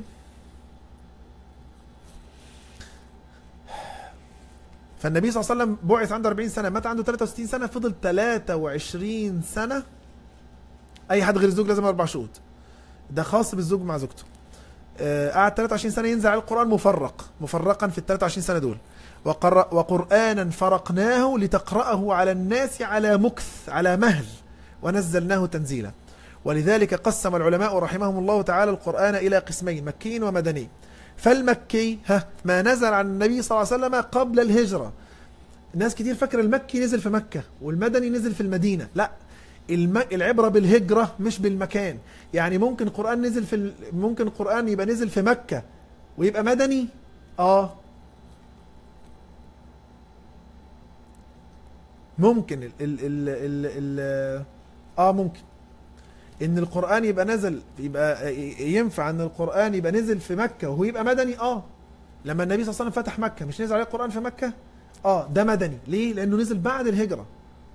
فالنبي صلى الله عليه وسلم بعث عنده 40 سنة مات عنده 63 سنة فضل 23 سنة أي حد غير الزوج لازم أربع شهود ده خاص بالزوج مع زوجته آه، قعد 23 سنة ينزل على القرآن مفرق مفرقا في ال 23 سنة دول وقر... وقرآنا فرقناه لتقرأه على الناس على مكث على مهل ونزلناه تنزيلا ولذلك قسم العلماء رحمهم الله تعالى القرآن إلى قسمين مكي ومدني فالمكي ها ما نزل عن النبي صلى الله عليه وسلم قبل الهجرة ناس كتير فاكر المكي نزل في مكة والمدني نزل في المدينة لا الم... العبرة بالهجرة مش بالمكان يعني ممكن القرآن نزل في ال... ممكن القرآن يبقى نزل في مكة ويبقى مدني اه ممكن ال ال ال ال ال اه ممكن ان القرآن يبقى نزل يبقى ينفع ان القرآن يبقى نزل في مكة وهو يبقى مدني اه لما النبي صلى الله عليه وسلم فتح مكة مش نزل عليه القرآن في مكة اه ده مدني ليه لانه نزل بعد الهجرة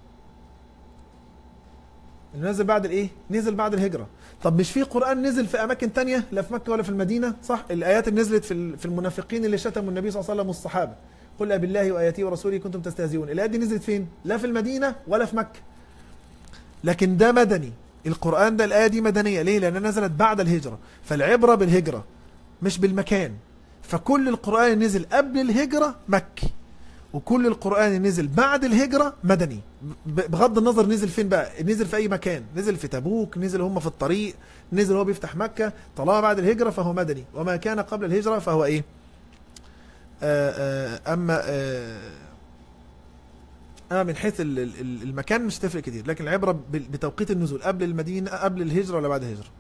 اللي نزل بعد الايه نزل بعد الهجرة طب مش في قرآن نزل في اماكن تانية لا في مكة ولا في المدينة صح الايات اللي نزلت في ال- في المنافقين اللي شتموا النبي صلى الله عليه وسلم والصحابة قل بالله واياته ورسوله كنتم تستهزئون الايات دي نزلت فين لا في المدينة ولا في مكة لكن ده مدني القرآن ده الآية دي مدنية ليه؟ لأنها نزلت بعد الهجرة فالعبرة بالهجرة مش بالمكان فكل القرآن اللي نزل قبل الهجرة مكي وكل القرآن اللي نزل بعد الهجرة مدني ب- بغض النظر نزل فين بقى نزل في أي مكان نزل في تبوك نزل هم في الطريق نزل هو بيفتح مكة طالما بعد الهجرة فهو مدني وما كان قبل الهجرة فهو إيه آآ آآ أما آآ اه من حيث ال- ال- ال- المكان مش تفرق كتير لكن العبره ب- بتوقيت النزول قبل المدينه قبل الهجره ولا بعد الهجره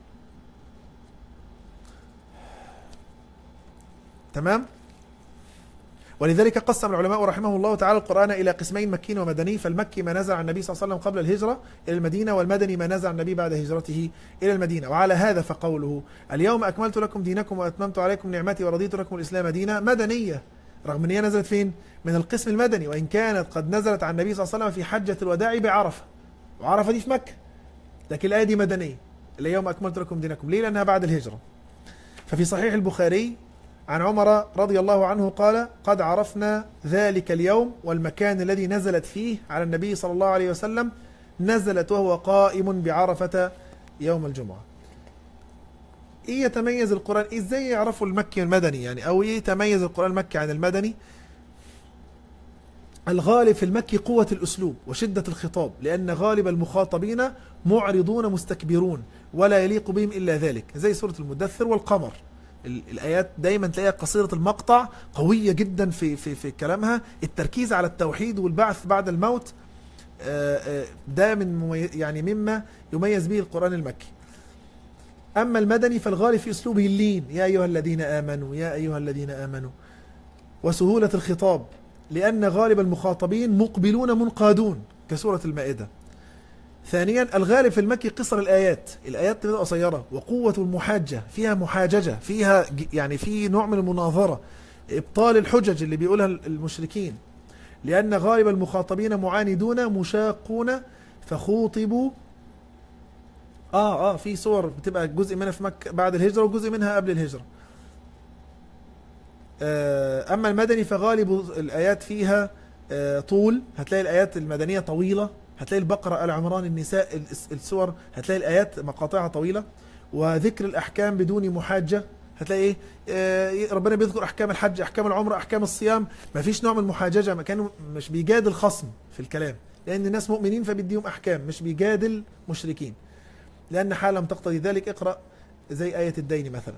تمام ولذلك قسم العلماء رحمه الله تعالى القرآن إلى قسمين مكي ومدني فالمكي ما نزل عن النبي صلى الله عليه وسلم قبل الهجرة إلى المدينة والمدني ما نزل عن النبي بعد هجرته إلى المدينة وعلى هذا فقوله اليوم أكملت لكم دينكم وأتممت عليكم نعمتي ورضيت لكم الإسلام دينا مدنية رغم أن هي نزلت فين؟ من القسم المدني وإن كانت قد نزلت عن النبي صلى الله عليه وسلم في حجة الوداع بعرفة وعرفة دي في مكة لكن الآية دي مدنية اليوم أكملت لكم دينكم ليه؟ لأنها بعد الهجرة ففي صحيح البخاري عن عمر رضي الله عنه قال قد عرفنا ذلك اليوم والمكان الذي نزلت فيه على النبي صلى الله عليه وسلم نزلت وهو قائم بعرفة يوم الجمعة ايه يتميز القرآن ازاي يعرفوا المكي والمدني يعني او ايه يتميز القرآن المكي عن المدني الغالب في المكي قوة الأسلوب وشدة الخطاب لأن غالب المخاطبين معرضون مستكبرون ولا يليق بهم إلا ذلك زي سورة المدثر والقمر ال- الآيات دايما تلاقيها قصيرة المقطع قوية جدا في, في, في كلامها التركيز على التوحيد والبعث بعد الموت آه، آه، ده من ممي... يعني مما يميز به القرآن المكي أما المدني فالغالب في أسلوبه اللين يا أيها الذين آمنوا يا أيها الذين آمنوا وسهولة الخطاب لأن غالب المخاطبين مقبلون منقادون كسورة المائدة ثانيا الغالب في المكي قصر الآيات الآيات تبقى قصيرة وقوة المحاجة فيها محاججة فيها ج- يعني في نوع من المناظرة إبطال الحجج اللي بيقولها المشركين لأن غالب المخاطبين معاندون مشاقون فخوطبوا اه اه في صور بتبقى جزء منها في مكة بعد الهجرة وجزء منها قبل الهجرة آه، أما المدني فغالب الآيات فيها آه، طول هتلاقي الآيات المدنية طويلة هتلاقي البقرة آل عمران النساء الس- السور هتلاقي الآيات مقاطعها طويلة وذكر الأحكام بدون محاجة هتلاقي ايه آه، ربنا بيذكر احكام الحج احكام العمره احكام الصيام مفيش نوع من المحاججه ما كانوا مش بيجادل خصم في الكلام لان الناس مؤمنين فبيديهم احكام مش بيجادل مشركين لان حال لم تقتضي ذلك اقرا زي ايه الدين مثلا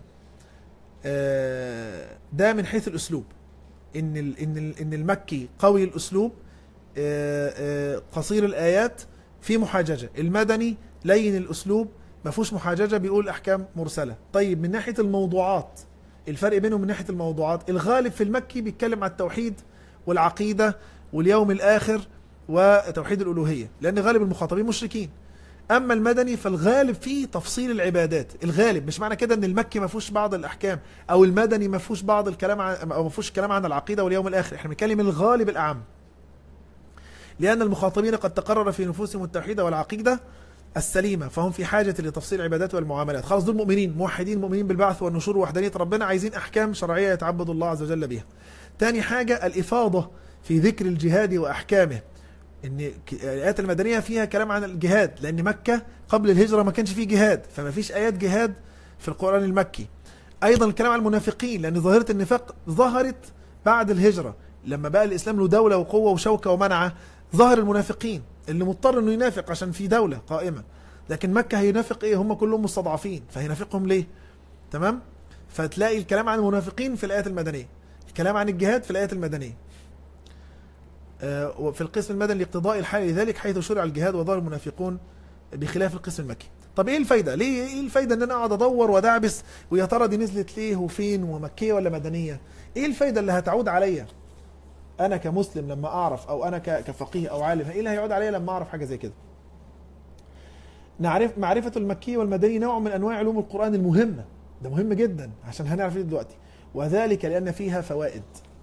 آه، ده من حيث الاسلوب ان ال- ان ال- ان المكي قوي الاسلوب آه، آه، قصير الايات في محاججه المدني لين الاسلوب ما فيهوش محاججه بيقول احكام مرسله طيب من ناحيه الموضوعات الفرق بينهم من ناحيه الموضوعات الغالب في المكي بيتكلم عن التوحيد والعقيده واليوم الاخر وتوحيد الالوهيه لان غالب المخاطبين مشركين اما المدني فالغالب فيه تفصيل العبادات الغالب مش معنى كده ان المكي ما فيهوش بعض الاحكام او المدني ما فيهوش بعض الكلام عن او ما فيهوش كلام عن العقيده واليوم الاخر احنا بنتكلم الغالب الاعم لان المخاطبين قد تقرر في نفوسهم التوحيد والعقيده السليمه فهم في حاجه لتفصيل العبادات والمعاملات خلاص دول مؤمنين موحدين مؤمنين بالبعث والنشور ووحدانيه ربنا عايزين احكام شرعيه يتعبد الله عز وجل بها تاني حاجه الافاضه في ذكر الجهاد واحكامه ان ك- الايات المدنيه فيها كلام عن الجهاد لان مكه قبل الهجره ما كانش فيه جهاد فما فيش ايات جهاد في القران المكي ايضا الكلام عن المنافقين لان ظاهره النفاق ظهرت بعد الهجره لما بقى الاسلام له دوله وقوه وشوكه ومنعه ظهر المنافقين اللي مضطر انه ينافق عشان في دوله قائمه لكن مكه هينافق ايه هم كلهم مستضعفين فهينافقهم ليه تمام فتلاقي الكلام عن المنافقين في الايات المدنيه الكلام عن الجهاد في الايات المدنيه آه، وفي القسم المدني لاقتضاء الحال لذلك حيث شرع الجهاد وظهر المنافقون بخلاف القسم المكي طب ايه الفايده ليه ايه الفايده ان انا اقعد ادور وادعبس ويا ترى دي نزلت ليه وفين ومكيه ولا مدنيه ايه الفايده اللي هتعود عليا انا كمسلم لما اعرف او انا ك- كفقيه او عالم ايه اللي هيعود عليا لما اعرف حاجه زي كده نعرف معرفة المكي والمدني نوع من أنواع علوم القرآن المهمة ده مهم جدا عشان هنعرف إيه دلوقتي وذلك لأن فيها فوائد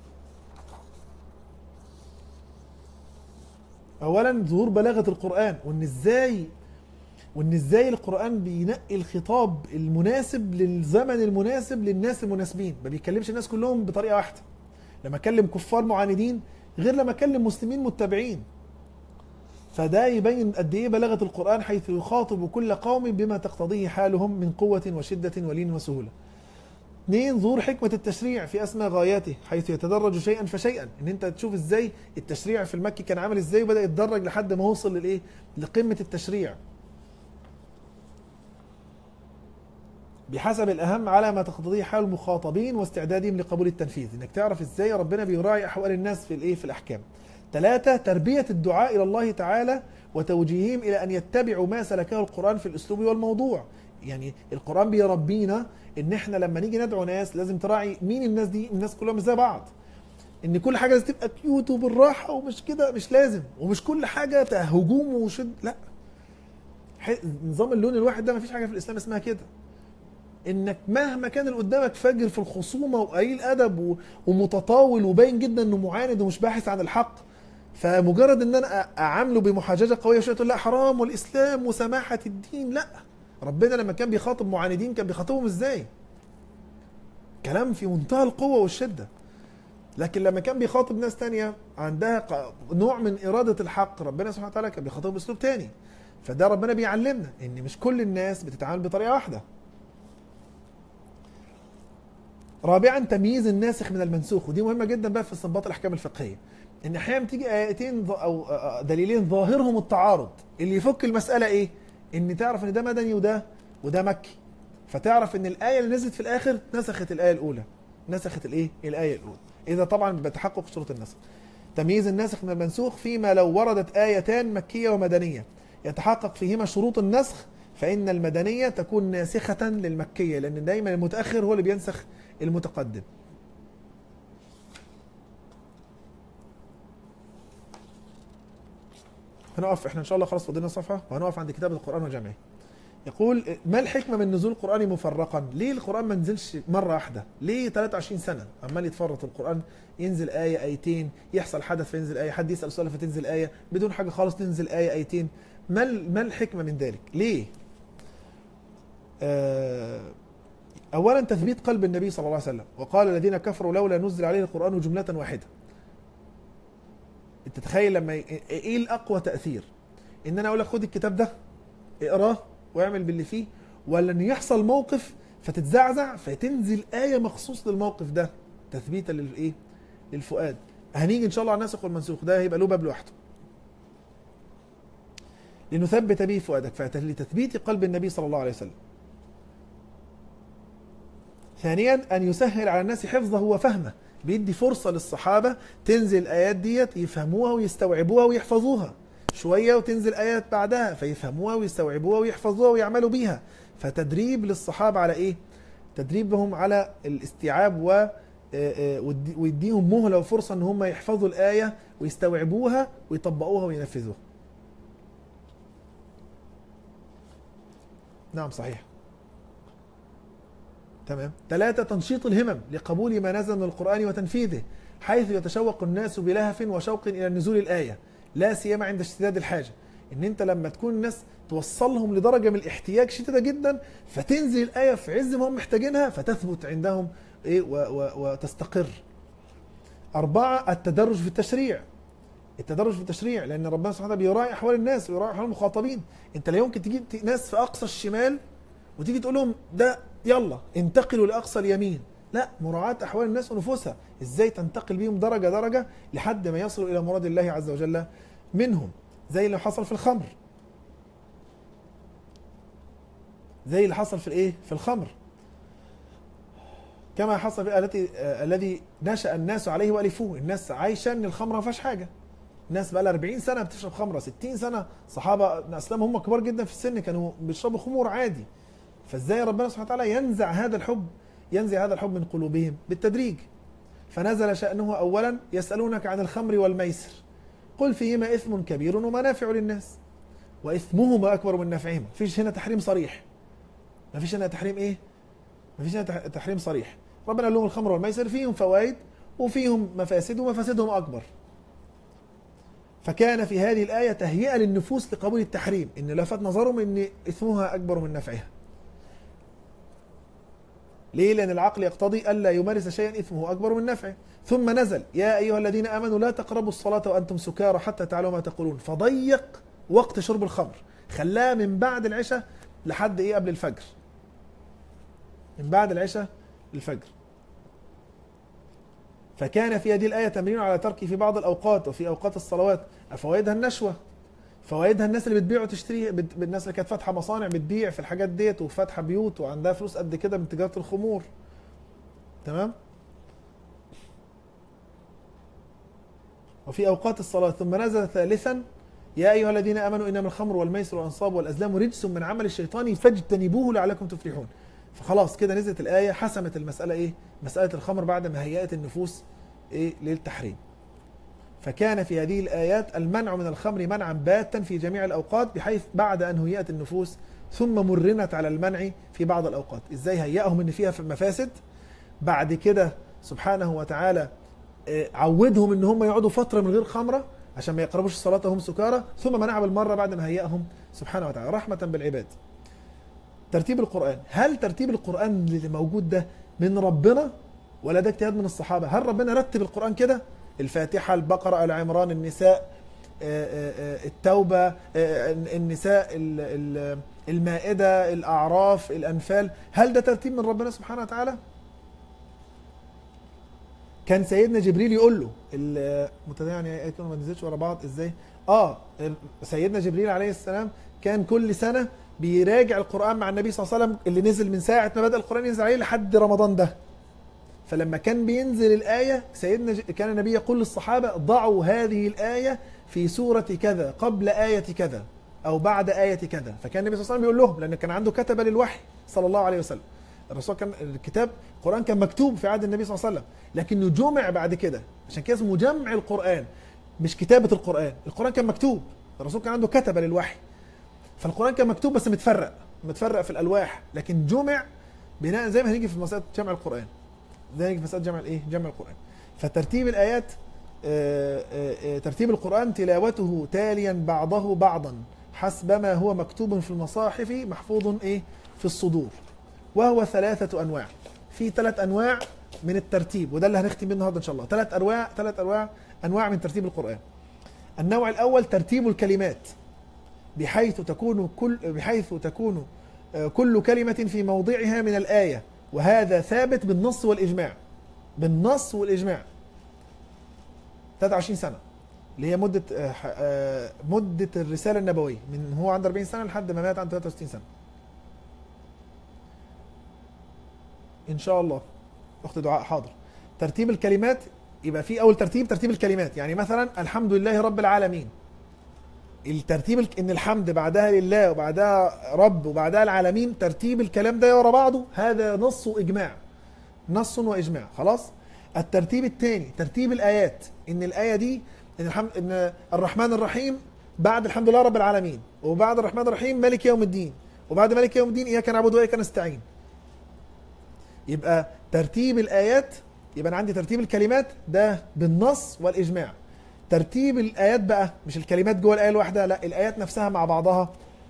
أولا ظهور بلاغة القرآن وإن إزاي وإن إزاي القرآن بينقي الخطاب المناسب للزمن المناسب للناس المناسبين ما بيكلمش الناس كلهم بطريقة واحدة لما أكلم كفار معاندين غير لما أكلم مسلمين متبعين فده يبين قد ايه بلاغه القران حيث يخاطب كل قوم بما تقتضيه حالهم من قوه وشده ولين وسهوله. اثنين ظهور حكمه التشريع في اسمى غاياته حيث يتدرج شيئا فشيئا ان انت تشوف ازاي التشريع في المكي كان عامل ازاي وبدا يتدرج لحد ما وصل للايه؟ لقمه التشريع. بحسب الاهم على ما تقتضيه حال المخاطبين واستعدادهم لقبول التنفيذ انك تعرف ازاي ربنا بيراعي احوال الناس في الايه في الاحكام. ثلاثة تربية الدعاء إلى الله تعالى وتوجيههم إلى أن يتبعوا ما سلكه القرآن في الأسلوب والموضوع يعني القرآن بيربينا إن إحنا لما نيجي ندعو ناس لازم تراعي مين الناس دي الناس كلهم مش زي بعض إن كل حاجة لازم تبقى كيوت وبالراحة ومش كده مش لازم ومش كل حاجة هجوم وشد لا نظام اللون الواحد ده مفيش حاجة في الإسلام اسمها كده انك مهما كان اللي قدامك فاجر في الخصومه وقليل ادب ومتطاول وباين جدا انه معاند ومش باحث عن الحق فمجرد ان انا اعامله بمحاججه قويه شويه تقول لا حرام والاسلام وسماحه الدين لا ربنا لما كان بيخاطب معاندين كان بيخاطبهم ازاي كلام في منتهى القوه والشده لكن لما كان بيخاطب ناس تانية عندها نوع من إرادة الحق ربنا سبحانه وتعالى كان بيخاطبهم بأسلوب تاني فده ربنا بيعلمنا إن مش كل الناس بتتعامل بطريقة واحدة رابعا تمييز الناسخ من المنسوخ ودي مهمة جدا بقى في استنباط الأحكام الفقهية ان احيانا بتيجي ايتين او دليلين ظاهرهم التعارض اللي يفك المساله ايه ان تعرف ان ده مدني وده وده مكي فتعرف ان الايه اللي نزلت في الاخر نسخت الايه الاولى نسخت الايه الايه الاولى اذا طبعا بتحقق شروط النسخ تمييز الناسخ من المنسوخ فيما لو وردت ايتان مكيه ومدنيه يتحقق فيهما شروط النسخ فان المدنيه تكون ناسخه للمكيه لان دايما المتاخر هو اللي بينسخ المتقدم هنقف احنا ان شاء الله خلاص فاضلنا صفحه وهنقف عند كتاب القران وجمعه يقول ما الحكمه من نزول القران مفرقا ليه القران ما نزلش مره واحده ليه 23 سنه عمال يتفرط القران ينزل ايه ايتين يحصل حدث فينزل ايه حد يسال سؤال فتنزل ايه بدون حاجه خالص تنزل ايه ايتين ما ما الحكمه من ذلك ليه آه اولا تثبيت قلب النبي صلى الله عليه وسلم وقال الذين كفروا لولا نزل عليه القران جمله واحده انت تخيل لما ي... ايه الاقوى تاثير ان انا اقول لك خد الكتاب ده اقراه واعمل باللي فيه ولا ان يحصل موقف فتتزعزع فتنزل ايه مخصوص للموقف ده تثبيتا للايه للفؤاد هنيجي ان شاء الله على الناسخ والمنسوخ ده هيبقى له باب لوحده لنثبت به فؤادك فلتثبيت قلب النبي صلى الله عليه وسلم ثانيا ان يسهل على الناس حفظه وفهمه بيدي فرصه للصحابه تنزل الايات ديت يفهموها ويستوعبوها ويحفظوها شويه وتنزل ايات بعدها فيفهموها ويستوعبوها ويحفظوها ويعملوا بيها فتدريب للصحابه على ايه تدريبهم على الاستيعاب و ويديهم مهله وفرصه ان هم يحفظوا الايه ويستوعبوها ويطبقوها وينفذوها نعم صحيح تمام ثلاثة تنشيط الهمم لقبول ما نزل من القرآن وتنفيذه حيث يتشوق الناس بلهف وشوق إلى نزول الآية لا سيما عند اشتداد الحاجة ان انت لما تكون الناس توصلهم لدرجة من الاحتياج شديدة جدا فتنزل الآية في عز ما هم محتاجينها فتثبت عندهم ايه و و وتستقر أربعة التدرج في التشريع التدرج في التشريع لأن ربنا سبحانه وتعالى بيراعي أحوال الناس ويراعي أحوال المخاطبين أنت لا يمكن تجيب ناس في أقصى الشمال وتيجي تقول لهم ده يلا انتقلوا لاقصى اليمين لا مراعاة أحوال الناس ونفوسها إزاي تنتقل بيهم درجة درجة لحد ما يصلوا إلى مراد الله عز وجل منهم زي اللي حصل في الخمر زي اللي حصل في الايه في الخمر كما حصل في التي الذي نشأ الناس عليه والفوه الناس عايشه ان الخمره ما فيهاش حاجه الناس بقى لها 40 سنه بتشرب خمره 60 سنه صحابه اسلام هم كبار جدا في السن كانوا بيشربوا خمور عادي فازاي ربنا سبحانه وتعالى ينزع هذا الحب ينزع هذا الحب من قلوبهم بالتدريج فنزل شأنه أولا يسألونك عن الخمر والميسر قل فيهما إثم كبير ومنافع للناس واثمهما اكبر من نفعهما مفيش هنا تحريم صريح مفيش هنا تحريم ايه مفيش هنا تح- تحريم صريح ربنا قال لهم الخمر والميسر فيهم فوائد وفيهم مفاسد ومفاسدهم اكبر فكان في هذه الآية تهيئة للنفوس لقبول التحريم إن لفت نظرهم إن إثمها أكبر من نفعها ليه؟ لأن العقل يقتضي ألا يمارس شيئا إثمه أكبر من نفعه ثم نزل يا أيها الذين آمنوا لا تقربوا الصلاة وأنتم سكارى حتى تعلموا ما تقولون فضيق وقت شرب الخمر خلاها من بعد العشاء لحد إيه قبل الفجر من بعد العشاء للفجر فكان في هذه الآية تمرين على تركه في بعض الأوقات وفي أوقات الصلوات فوائدها النشوة فوائدها الناس اللي بتبيع وتشتري بت... الناس اللي كانت فاتحة مصانع بتبيع في الحاجات ديت وفاتحة بيوت وعندها فلوس قد كده من تجارة الخمور تمام وفي أوقات الصلاة ثم نزل ثالثا يا أيها الذين آمنوا إنما الخمر والميسر والأنصاب والأزلام رجس من عمل الشيطان فاجتنبوه لعلكم تفلحون فخلاص كده نزلت الآية حسمت المسألة إيه مسألة الخمر بعد ما هيأت النفوس إيه للتحريم فكان في هذه الآيات المنع من الخمر منعا باتا في جميع الأوقات بحيث بعد أن هيأت النفوس ثم مرنت على المنع في بعض الأوقات إزاي هيأهم إن فيها في مفاسد بعد كده سبحانه وتعالى آه، عودهم ان هم يقعدوا فتره من غير خمره عشان ما يقربوش الصلاه وهم سكارى ثم منعها بالمره بعد ما هيأهم سبحانه وتعالى رحمه بالعباد ترتيب القرآن هل ترتيب القرآن اللي موجود ده من ربنا ولا ده اجتهاد من الصحابة هل ربنا رتب القرآن كده الفاتحة البقرة آل عمران النساء آه، آه، آه، التوبة آه، النساء ال- ال- المائدة الأعراف الأنفال هل ده ترتيب من ربنا سبحانه وتعالى كان سيدنا جبريل يقول له المتابع يعني ايتون ما نزلتش ورا بعض ازاي اه سيدنا جبريل عليه السلام كان كل سنه بيراجع القران مع النبي صلى الله عليه وسلم اللي نزل من ساعه ما بدا القران ينزل عليه لحد رمضان ده فلما كان بينزل الايه سيدنا ج... كان النبي يقول للصحابه ضعوا هذه الايه في سوره كذا قبل ايه كذا او بعد ايه كذا فكان النبي صلى الله عليه وسلم بيقول لهم لان كان عنده كتبه للوحي صلى الله عليه وسلم الرسول كان الكتاب القران كان مكتوب في عهد النبي صلى الله عليه وسلم لكنه جمع بعد كده عشان كده اسمه جمع القران مش كتابه القران القران كان مكتوب الرسول كان عنده كتبه للوحي فالقران كان مكتوب بس متفرق متفرق في الالواح لكن جمع بناء زي ما هنيجي في مساله جمع القران زي هنيجي في مساله جمع الايه جمع القران فترتيب الايات آه، آه، آه، ترتيب القران تلاوته تاليا بعضه بعضا حسب ما هو مكتوب في المصاحف محفوظ ايه في الصدور وهو ثلاثة أنواع في ثلاث أنواع من الترتيب وده اللي هنختم بيه النهارده إن شاء الله ثلاث أنواع ثلاث أنواع أنواع من ترتيب القرآن النوع الأول ترتيب الكلمات بحيث تكون كل بحيث تكون آه، كل كلمة في موضعها من الآية وهذا ثابت بالنص والإجماع بالنص والإجماع 23 سنة اللي هي مدة آه، ح- آه، مدة الرسالة النبوية من هو عنده 40 سنة لحد ما مات عنده 63 سنة ان شاء الله اخت دعاء حاضر ترتيب الكلمات يبقى في اول ترتيب ترتيب الكلمات يعني مثلا الحمد لله رب العالمين الترتيب الك- ان الحمد بعدها لله وبعدها رب وبعدها العالمين ترتيب الكلام ده ورا بعضه هذا نص واجماع نص واجماع خلاص الترتيب الثاني ترتيب الايات ان الايه دي ان الحمد ان الرحمن الرحيم بعد الحمد لله رب العالمين وبعد الرحمن الرحيم مالك يوم الدين وبعد مالك يوم الدين اياك نعبد واياك نستعين يبقى ترتيب الآيات يبقى أنا عندي ترتيب الكلمات ده بالنص والإجماع ترتيب الآيات بقى مش الكلمات جوه الآية الواحدة لا الآيات نفسها مع بعضها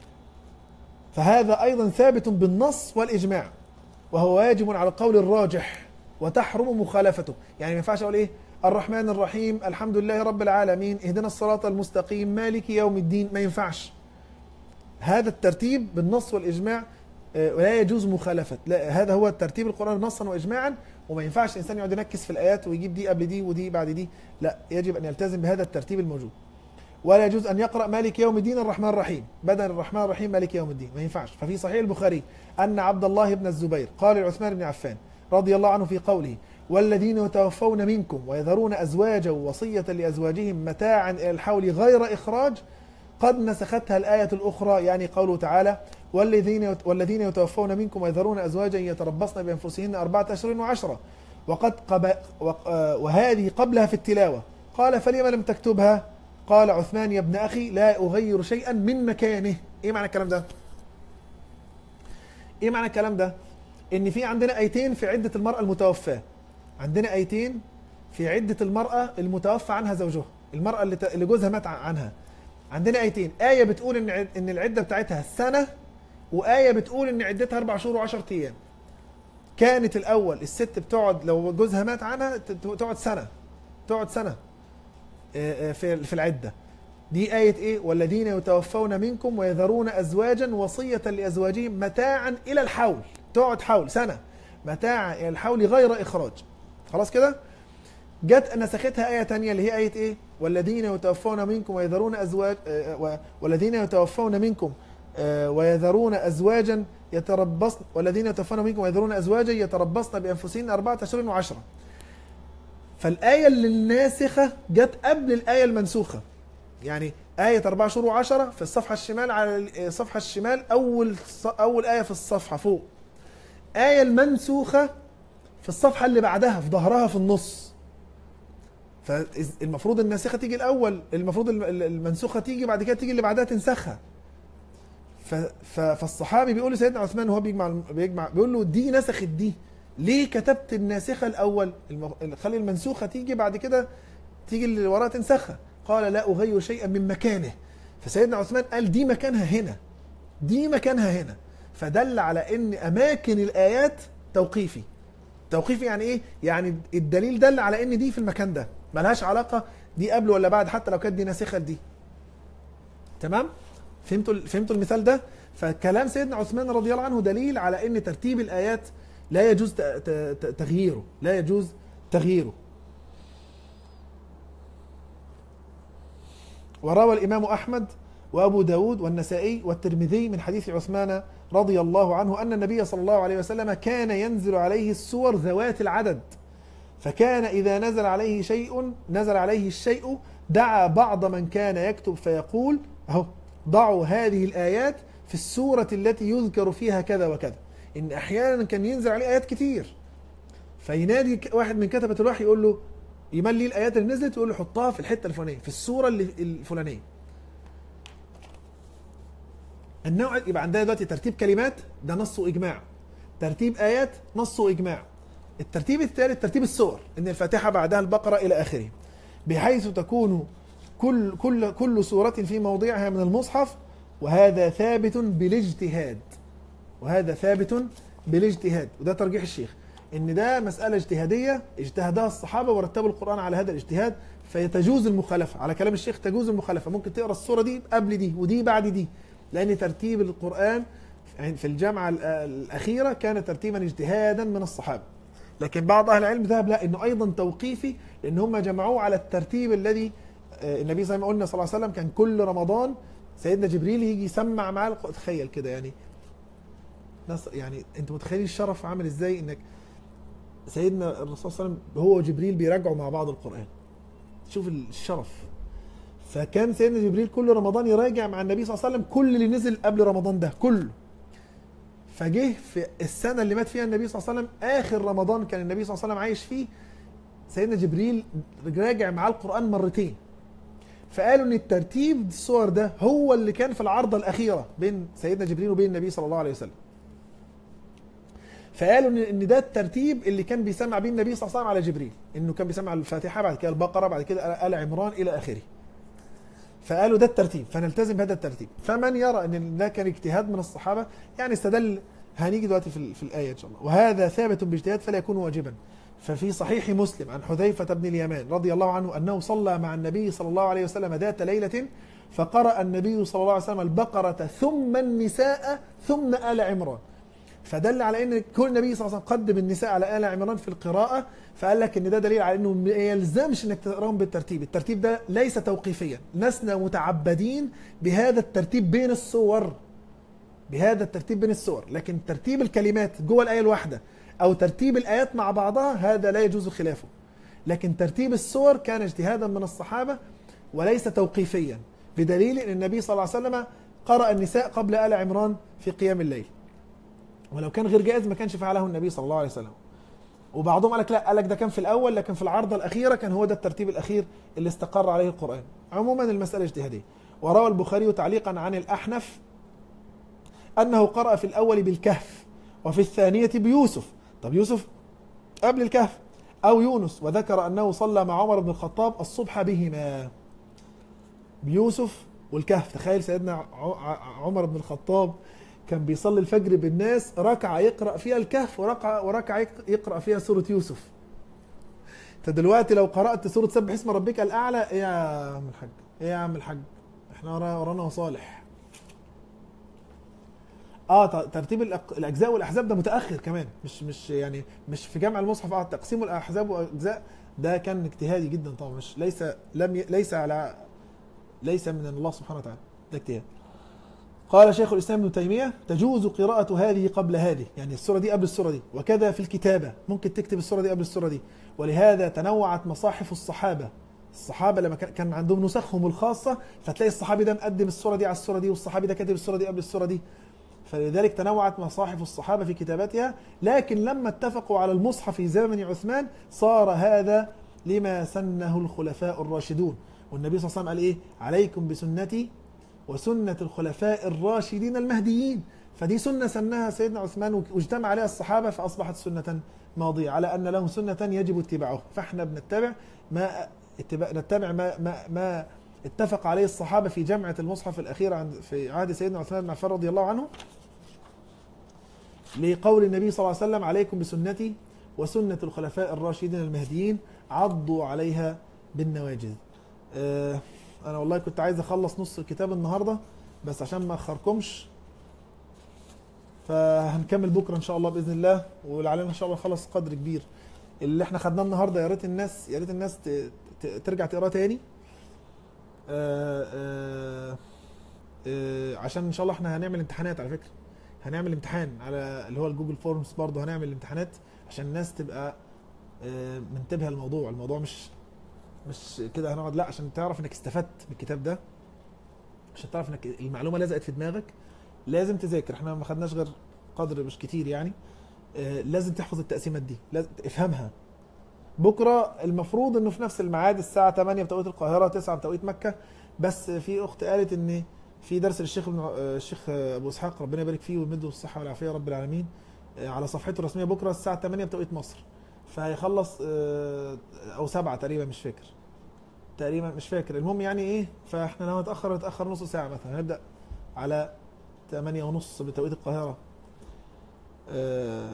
فهذا أيضا ثابت بالنص والإجماع وهو واجب على القول الراجح وتحرم مخالفته يعني ما ينفعش أقول إيه الرحمن الرحيم الحمد لله رب العالمين اهدنا الصراط المستقيم مالك يوم الدين ما ينفعش هذا الترتيب بالنص والإجماع آه، ولا يجوز مخالفة لا هذا هو ترتيب القرآن نصا وإجماعا وما ينفعش الإنسان يقعد ينكس في الآيات ويجيب دي قبل دي ودي بعد دي لا يجب أن يلتزم بهذا الترتيب الموجود ولا يجوز أن يقرأ مالك يوم الدين الرحمن الرحيم بدل الرحمن الرحيم مالك يوم الدين ما ينفعش ففي صحيح البخاري أن عبد الله بن الزبير قال لعثمان بن عفان رضي الله عنه في قوله والذين يتوفون منكم ويذرون أزواجا وصية لأزواجهم متاعا إلى الحول غير إخراج قد نسختها الآية الأخرى يعني قوله تعالى والذين والذين يتوفون منكم ويذرون أزواجا يتربصن بأنفسهن أربعة أشهر وعشرة وقد قب وق- آه، وهذه قبلها في التلاوة قال فلما لم تكتبها قال عثمان يا ابن أخي لا أغير شيئا من مكانه إيه معنى الكلام ده؟ إيه معنى الكلام ده؟ إن في عندنا آيتين في عدة المرأة المتوفاة عندنا آيتين في عدة المرأة المتوفى عنها زوجها المرأة اللي, ت... اللي جوزها مات عنها عندنا آيتين آية بتقول إن ع- إن العدة بتاعتها سنة وآية بتقول إن عدتها أربع شهور و10 أيام كانت الأول الست بتقعد لو جوزها مات عنها ت- ت- تقعد سنة تقعد سنة آه، آه، في في العدة دي آية إيه؟ والذين يتوفون منكم ويذرون أزواجا وصية لأزواجهم متاعا إلى الحول تقعد حول سنة متاعا إلى الحول غير إخراج خلاص كده؟ جت نسختها آية تانية اللي هي آية إيه؟ والذين يتوفون منكم ويذرون أزواج آه، و- والذين يتوفون منكم آه، ويذرون أزواجا يتربصن والذين يتوفون منكم ويذرون أزواجا يتربصن بأنفسهن أربعة أشهر وعشرة فالآية اللي الناسخة جت قبل الآية المنسوخة يعني آية أربعة شهور وعشرة في الصفحة الشمال على الصفحة الشمال أول ص- أول آية في الصفحة فوق آية المنسوخة في الصفحة اللي بعدها في ظهرها في النص فالمفروض الناسخة تيجي الأول المفروض الم- المنسوخة تيجي بعد كده تيجي اللي بعدها تنسخها ف... ف... فالصحابي بيقول لسيدنا عثمان وهو بيجمع بيجمع بيقول له دي نسخت دي ليه كتبت الناسخة الأول الم... خلي المنسوخة تيجي بعد كده تيجي اللي وراها تنسخها قال لا أغير شيئا من مكانه فسيدنا عثمان قال دي مكانها هنا دي مكانها هنا فدل على ان اماكن الايات توقيفي توقيفي يعني ايه يعني الدليل دل على ان دي في المكان ده ملهاش علاقه دي قبل ولا بعد حتى لو كانت دي ناسخه دي تمام فهمتوا فهمتوا المثال ده فكلام سيدنا عثمان رضي الله عنه دليل على ان ترتيب الايات لا يجوز ت- ت- ت- تغييره لا يجوز تغييره وروى الإمام أحمد وأبو داود والنسائي والترمذي من حديث عثمان رضي الله عنه أن النبي صلى الله عليه وسلم كان ينزل عليه السور ذوات العدد فكان إذا نزل عليه شيء نزل عليه الشيء دعا بعض من كان يكتب فيقول أهو ضعوا هذه الآيات في السورة التي يذكر فيها كذا وكذا إن أحيانا كان ينزل عليه آيات كتير فينادي ك- واحد من كتبة الوحي يقول له يملي الآيات اللي نزلت يقول له حطها في الحتة الفلانية في السورة اللي الفلانية النوع يبقى عندنا دلوقتي ترتيب كلمات ده نص واجماع ترتيب ايات نص واجماع الترتيب الثالث ترتيب السور ان الفاتحه بعدها البقره الى اخره بحيث تكون كل كل كل سوره في موضعها من المصحف وهذا ثابت بالاجتهاد وهذا ثابت بالاجتهاد وده ترجيح الشيخ ان ده مساله اجتهاديه اجتهدها الصحابه ورتبوا القران على هذا الاجتهاد فيتجوز المخالفه على كلام الشيخ تجوز المخالفه ممكن تقرا السوره دي قبل دي ودي بعد دي لان ترتيب القران في الجامعه ال- الاخيره كان ترتيبا اجتهادا من الصحابه لكن بعض اهل العلم ذهب لا انه ايضا توقيفي لان هم جمعوه على الترتيب الذي آه، النبي زي ما قلنا صلى الله عليه وسلم كان كل رمضان سيدنا جبريل يجي يسمع معاه الق- تخيل كده يعني ناس يعني انت متخيلين الشرف عامل ازاي انك سيدنا الرسول صلى الله عليه وسلم هو وجبريل بيراجعوا مع بعض القران شوف الشرف فكان سيدنا جبريل كل رمضان يراجع مع النبي صلى الله عليه وسلم كل اللي نزل قبل رمضان ده كله فجه في السنه اللي مات فيها النبي صلى الله عليه وسلم اخر رمضان كان النبي صلى الله عليه وسلم عايش فيه سيدنا جبريل راجع معاه القران مرتين فقالوا ان الترتيب الصور ده هو اللي كان في العرضه الاخيره بين سيدنا جبريل وبين النبي صلى الله عليه وسلم فقالوا ان ان ده الترتيب اللي كان بيسمع بيه النبي صلى الله عليه وسلم على جبريل انه كان بيسمع الفاتحه بعد كده البقره بعد كده ال عمران الى اخره فقالوا ده الترتيب فنلتزم بهذا الترتيب فمن يرى ان ده كان اجتهاد من الصحابه يعني استدل هنيجي دلوقتي في, ال- في الايه ان شاء الله وهذا ثابت باجتهاد فلا يكون واجبا ففي صحيح مسلم عن حذيفه بن اليمان رضي الله عنه انه صلى مع النبي صلى الله عليه وسلم ذات ليله فقرأ النبي صلى الله عليه وسلم البقرة ثم النساء ثم آل عمران فدل على ان كل النبي صلى الله عليه وسلم قدم النساء على ال عمران في القراءه فقال لك ان ده دليل على انه ما يلزمش انك تقراهم بالترتيب الترتيب ده ليس توقيفيا لسنا متعبدين بهذا الترتيب بين السور بهذا الترتيب بين السور لكن ترتيب الكلمات جوه الايه الواحده او ترتيب الايات مع بعضها هذا لا يجوز خلافه لكن ترتيب السور كان اجتهادا من الصحابه وليس توقيفيا بدليل ان النبي صلى الله عليه وسلم قرأ النساء قبل آل عمران في قيام الليل ولو كان غير جائز ما كانش فعله النبي صلى الله عليه وسلم وبعضهم قال لك لا قال لك ده كان في الاول لكن في العرضه الاخيره كان هو ده الترتيب الاخير اللي استقر عليه القران عموما المساله اجتهاديه وروى البخاري تعليقا عن الاحنف انه قرأ في الاول بالكهف وفي الثانيه بيوسف طب يوسف قبل الكهف او يونس وذكر انه صلى مع عمر بن الخطاب الصبح بهما بيوسف والكهف تخيل سيدنا ع- عمر بن الخطاب كان بيصلي الفجر بالناس ركعة يقرأ فيها الكهف وركعة وركعة يق- يقرأ فيها سورة يوسف فدلوقتي لو قرأت سورة سبح اسم ربك الأعلى ايه يا عم الحاج ايه يا عم الحاج احنا ورا- ورانا صالح اه ت- ترتيب الأق- الاجزاء والاحزاب ده متاخر كمان مش مش يعني مش في جمع المصحف اه تقسيم الاحزاب واجزاء ده كان اجتهادي جدا طبعا مش ليس لم ي... ليس على ليس من الله سبحانه وتعالى ده اجتهاد قال شيخ الاسلام ابن تيميه تجوز قراءه هذه قبل هذه يعني السوره دي قبل السوره دي وكذا في الكتابه ممكن تكتب السوره دي قبل السوره دي ولهذا تنوعت مصاحف الصحابه الصحابه لما كان- كان عندهم نسخهم الخاصه فتلاقي الصحابي ده مقدم السوره دي على السوره دي والصحابي ده كاتب السوره دي قبل السوره دي فلذلك تنوعت مصاحف الصحابه في كتابتها لكن لما اتفقوا على المصحف في زمن عثمان صار هذا لما سنه الخلفاء الراشدون والنبي صلى الله عليه وسلم قال ايه عليكم بسنتي وسنة الخلفاء الراشدين المهديين فدي سنة سنها سيدنا عثمان واجتمع عليها الصحابة فأصبحت سنة ماضية على أن له سنة يجب اتباعه فاحنا بنتبع ما اتباع نتبع ما ما ما اتفق عليه الصحابة في جمعة المصحف الأخيرة عند في عهد سيدنا عثمان بن عفان رضي الله عنه لقول النبي صلى الله عليه وسلم عليكم بسنتي وسنة الخلفاء الراشدين المهديين عضوا عليها بالنواجذ آه، انا والله كنت عايز اخلص نص الكتاب النهارده بس عشان ما اخركمش فهنكمل بكره ان شاء الله باذن الله ولعلنا ان شاء الله نخلص قدر كبير اللي احنا خدناه النهارده يا ريت الناس يا ريت الناس ت- ت- ترجع تقراه تاني آه، آه، آه، عشان ان شاء الله احنا هنعمل امتحانات على فكره هنعمل امتحان على اللي هو الجوجل فورمز برضه هنعمل امتحانات عشان الناس تبقى آه، منتبهه للموضوع الموضوع مش مش كده هنقعد لا عشان تعرف انك استفدت من الكتاب ده عشان تعرف انك المعلومه لزقت في دماغك لازم تذاكر احنا ما خدناش غير قدر مش كتير يعني آه، لازم تحفظ التقسيمات دي لازم افهمها بكره المفروض انه في نفس الميعاد الساعه 8 بتوقيت القاهره 9 بتوقيت مكه بس في اخت قالت ان في درس للشيخ ابن آه، الشيخ ابو اسحاق ربنا يبارك فيه ويمده بالصحه والعافيه يا رب العالمين آه، على صفحته الرسميه بكره الساعه 8 بتوقيت مصر فهيخلص آه، او سبعة تقريبا مش فاكر تقريبا مش فاكر المهم يعني ايه فاحنا لو هنتاخر نتاخر نص ساعه مثلا هنبدا على 8 ونص بتوقيت القاهره آه،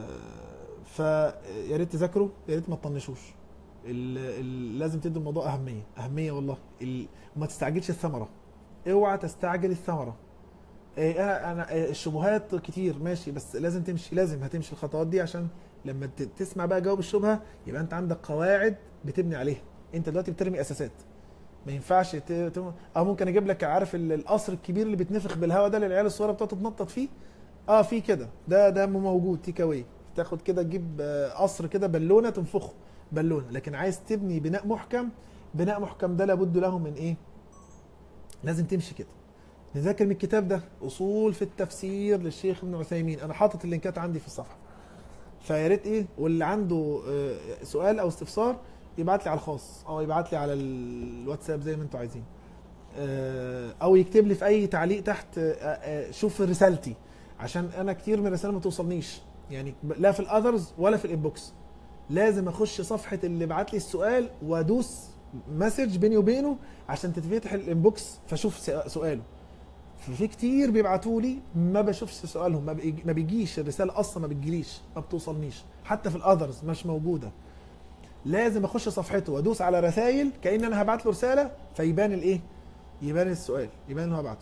فيا ريت تذاكروا يا ريت ما تطنشوش ال- ال- لازم تدوا الموضوع اهميه اهميه والله ال- وما تستعجلش الثمره اوعى تستعجل الثمره إيه انا انا إيه الشبهات كتير ماشي بس لازم تمشي لازم هتمشي الخطوات دي عشان لما ت- تسمع بقى جواب الشبهه يبقى انت عندك قواعد بتبني عليها انت دلوقتي بترمي اساسات ما ينفعش ت... ت... او ممكن اجيب لك عارف ال- القصر الكبير اللي بيتنفخ بالهواء ده للعيال الصغيره بتقعد تتنطط فيه اه في كده ده ده موجود تيك اواي تاخد كده تجيب آه، قصر كده بالونه تنفخه بالونه لكن عايز تبني بناء محكم بناء محكم ده لابد له من ايه لازم تمشي كده نذاكر من الكتاب ده اصول في التفسير للشيخ ابن عثيمين انا حاطط اللينكات عندي في الصفحه فيا ريت ايه واللي عنده آه، سؤال او استفسار يبعت لي على الخاص او يبعت لي على الواتساب زي ما انتوا عايزين آه، او يكتب لي في اي تعليق تحت آه، آه، شوف رسالتي عشان انا كتير من الرسائل ما توصلنيش يعني لا في الاذرز ولا في الانبوكس لازم اخش صفحه اللي بعت لي السؤال وادوس مسج بيني وبينه عشان تتفتح الانبوكس فاشوف س- سؤاله ففي كتير بيبعتوا لي ما بشوفش سؤالهم ما, بيجي ما بيجيش الرساله اصلا ما بتجيليش ما بتوصلنيش حتى في الاذرز مش موجوده لازم اخش صفحته وادوس على رسائل كان انا هبعت له رساله فيبان الايه يبان السؤال يبان ان هو بعته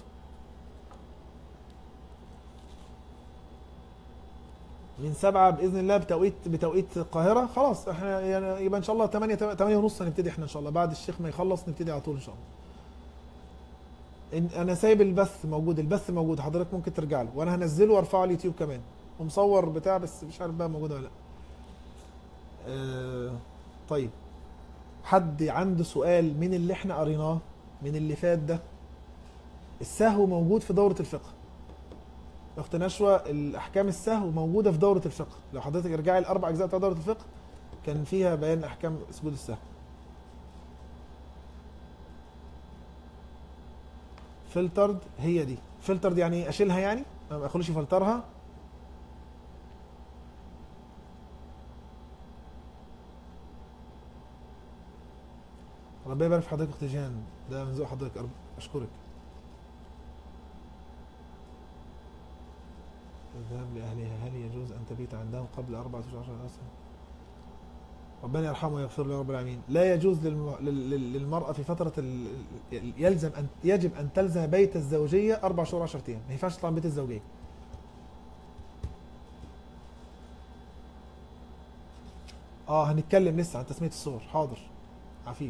من سبعة بإذن الله بتوقيت بتوقيت القاهرة خلاص احنا يعني يبقى إن شاء الله 8 8 ونص هنبتدي احنا إن شاء الله بعد الشيخ ما يخلص نبتدي على طول إن شاء الله. إن أنا سايب البث موجود البث موجود حضرتك ممكن ترجع له وأنا هنزله وأرفعه على اليوتيوب كمان ومصور بتاع بس مش عارف بقى موجود ولا لأ. آه طيب حد عنده سؤال من اللي احنا قريناه من اللي فات ده السهو موجود في دورة الفقه اخت نشوى الاحكام السهو موجوده في دوره الفقه لو حضرتك ارجعي الاربع اجزاء بتاع دوره الفقه كان فيها بيان احكام سجود السهو فلترد هي دي فلترد يعني إيه؟ اشيلها يعني ما اخلوش يفلترها ربنا يبارك في حضرتك اختي جيهان ده من ذوق حضرتك أرب- اشكرك الذهاب لأهلها هل يجوز أن تبيت عندهم قبل 14 سنة؟ ربنا يرحمه ويغفر له يا رب العالمين لا يجوز للم... لل- لل- للمرأة في فترة ال... ال- يلزم أن يجب أن تلزم بيت الزوجية أربع شهور 10 أيام ما ينفعش تطلع من بيت الزوجية اه هنتكلم لسه عن تسمية الصور حاضر عفيف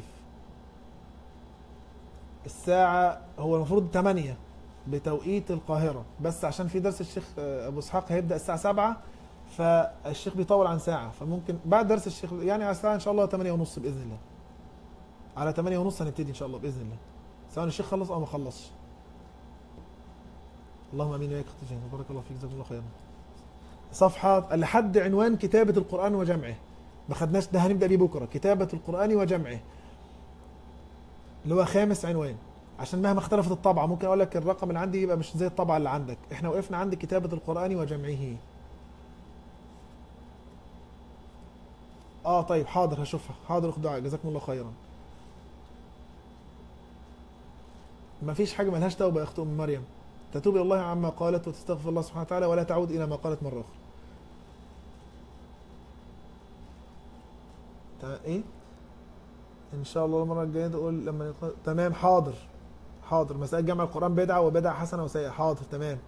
الساعة هو المفروض 8 بتوقيت القاهرة بس عشان في درس الشيخ آه، أبو إسحاق هيبدأ الساعة 7 فالشيخ بيطول عن ساعة فممكن بعد درس الشيخ يعني على الساعة إن شاء الله 8 ونص بإذن الله على 8 ونص هنبتدي إن شاء الله بإذن الله سواء الشيخ خلص أو ما خلصش اللهم امين وياك اختي جيهان بارك الله فيك جزاك الله خيرا صفحة لحد عنوان كتابة القرآن وجمعه ما خدناش ده هنبدأ بيه بكرة كتابة القرآن وجمعه اللي هو خامس عنوان عشان مهما اختلفت الطبعة ممكن اقول لك الرقم اللي عندي يبقى مش زي الطبعة اللي عندك احنا وقفنا عند كتابة القرآن وجمعه اه طيب حاضر هشوفها حاضر اخد دعاء جزاكم الله خيرا ما فيش حاجة ملهاش توبة يا اخت ام مريم تتوب الى الله عما قالت وتستغفر الله سبحانه وتعالى ولا تعود الى ما قالت مرة اخرى تا- ايه ان شاء الله المره الجايه تقول لما نتق... تمام حاضر حاضر مسألة جمع القرآن بدعة وبدعة حسنة وسيئة حاضر تمام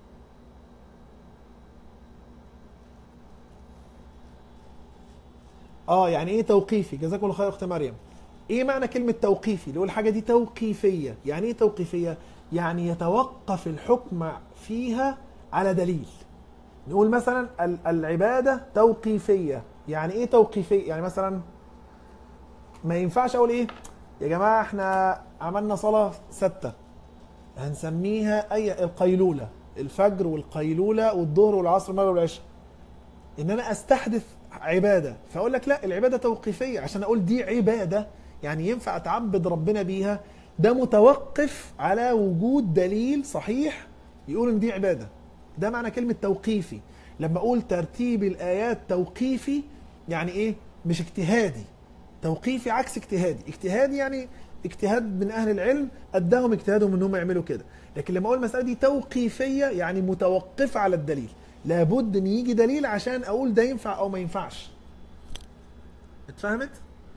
اه يعني ايه توقيفي جزاكم الله خير يا اخت مريم ايه معنى كلمة توقيفي اللي هو الحاجة دي توقيفية يعني ايه توقيفية يعني يتوقف الحكم فيها على دليل نقول مثلا ال- العبادة توقيفية يعني ايه توقيفية يعني مثلا ما ينفعش اقول ايه يا جماعة احنا عملنا صلاة ستة هنسميها اي القيلولة الفجر والقيلولة والظهر والعصر والمغرب والعشاء ان انا استحدث عبادة فاقول لك لا العبادة توقيفية عشان اقول دي عبادة يعني ينفع اتعبد ربنا بيها ده متوقف على وجود دليل صحيح يقول ان دي عبادة ده معنى كلمة توقيفي لما اقول ترتيب الايات توقيفي يعني ايه مش اجتهادي توقيفي عكس اجتهادي اجتهادي يعني اجتهاد من اهل العلم اداهم اجتهادهم انهم يعملوا كده لكن لما اقول المساله دي توقيفيه يعني متوقفه على الدليل لابد ان يجي دليل عشان اقول ده ينفع او ما ينفعش اتفهمت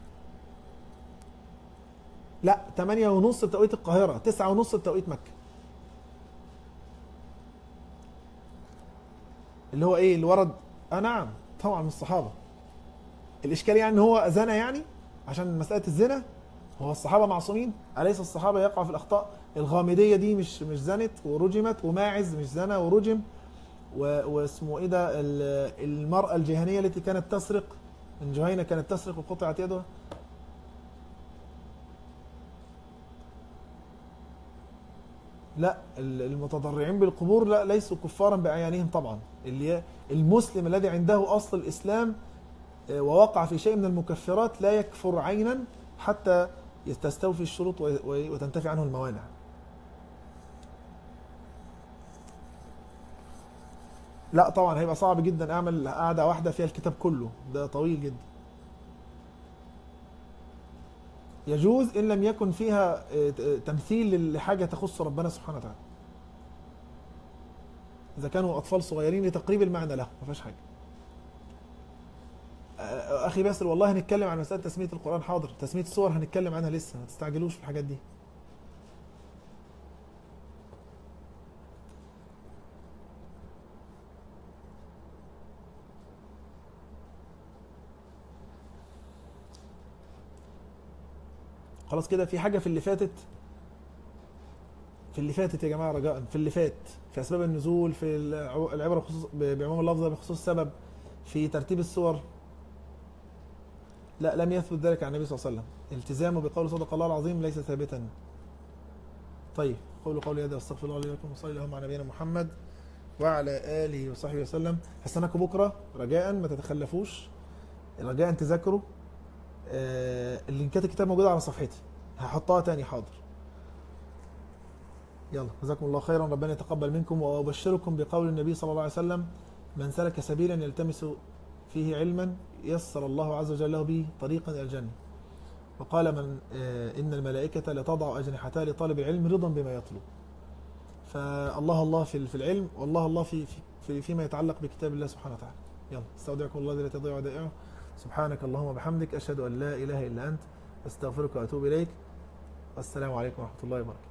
لا 8 ونص بتوقيت القاهره 9 ونص بتوقيت مكه اللي هو ايه اللي ورد اه نعم طبعا من الصحابه الاشكال يعني ان هو زنى يعني عشان مساله الزنا هو الصحابه معصومين اليس الصحابه يقع في الاخطاء الغامديه دي مش مش زنت ورجمت وماعز مش زنى ورجم و- واسمه ايه ده ال- المراه الجهنيه التي كانت تسرق من جهينه كانت تسرق وقطعت يدها لا ال- المتضرعين بالقبور لا ليسوا كفارا باعيانهم طبعا اللي هي المسلم الذي عنده اصل الاسلام ووقع في شيء من المكفرات لا يكفر عينا حتى تستوفي الشروط و- و- وتنتفي عنه الموانع لا طبعا هيبقى صعب جدا اعمل قعده واحده فيها الكتاب كله ده طويل جدا يجوز ان لم يكن فيها آه، ت- تمثيل لحاجه تخص ربنا سبحانه وتعالى اذا كانوا اطفال صغيرين لتقريب المعنى له ما فيهاش حاجه آه، اخي باسل والله هنتكلم عن مساله تسميه القران حاضر تسميه الصور هنتكلم عنها لسه ما تستعجلوش في الحاجات دي خلاص كده في حاجه في اللي فاتت في اللي فاتت يا جماعه رجاء في اللي فات في اسباب النزول في الع- العبره بخصوص ب- بعموم اللفظ بخصوص السبب في ترتيب السور لا لم يثبت ذلك عن النبي صلى الله عليه وسلم التزامه بقول صدق الله العظيم ليس ثابتا طيب قولوا قولي هذا واستغفر الله لي ولكم وصلي اللهم على نبينا محمد وعلى اله وصحبه وسلم هستناكم بكره رجاء ما تتخلفوش رجاء تذاكروا آه، اللينكات الكتاب موجوده على صفحتي هحطها تاني حاضر يلا جزاكم الله خيرا ربنا يتقبل منكم وابشركم بقول النبي صلى الله عليه وسلم من سلك سبيلا يلتمس فيه علما يسر الله عز وجل له به طريقا الى الجنه وقال من آه، ان الملائكه لتضع اجنحتها لطالب العلم رضا بما يطلب فالله الله في في العلم والله الله في في- في فيما يتعلق بكتاب الله سبحانه وتعالى يلا استودعكم الله الذي لا تضيع ودائعه سبحانك اللهم وبحمدك اشهد ان لا اله الا انت استغفرك واتوب اليك والسلام عليكم ورحمه الله وبركاته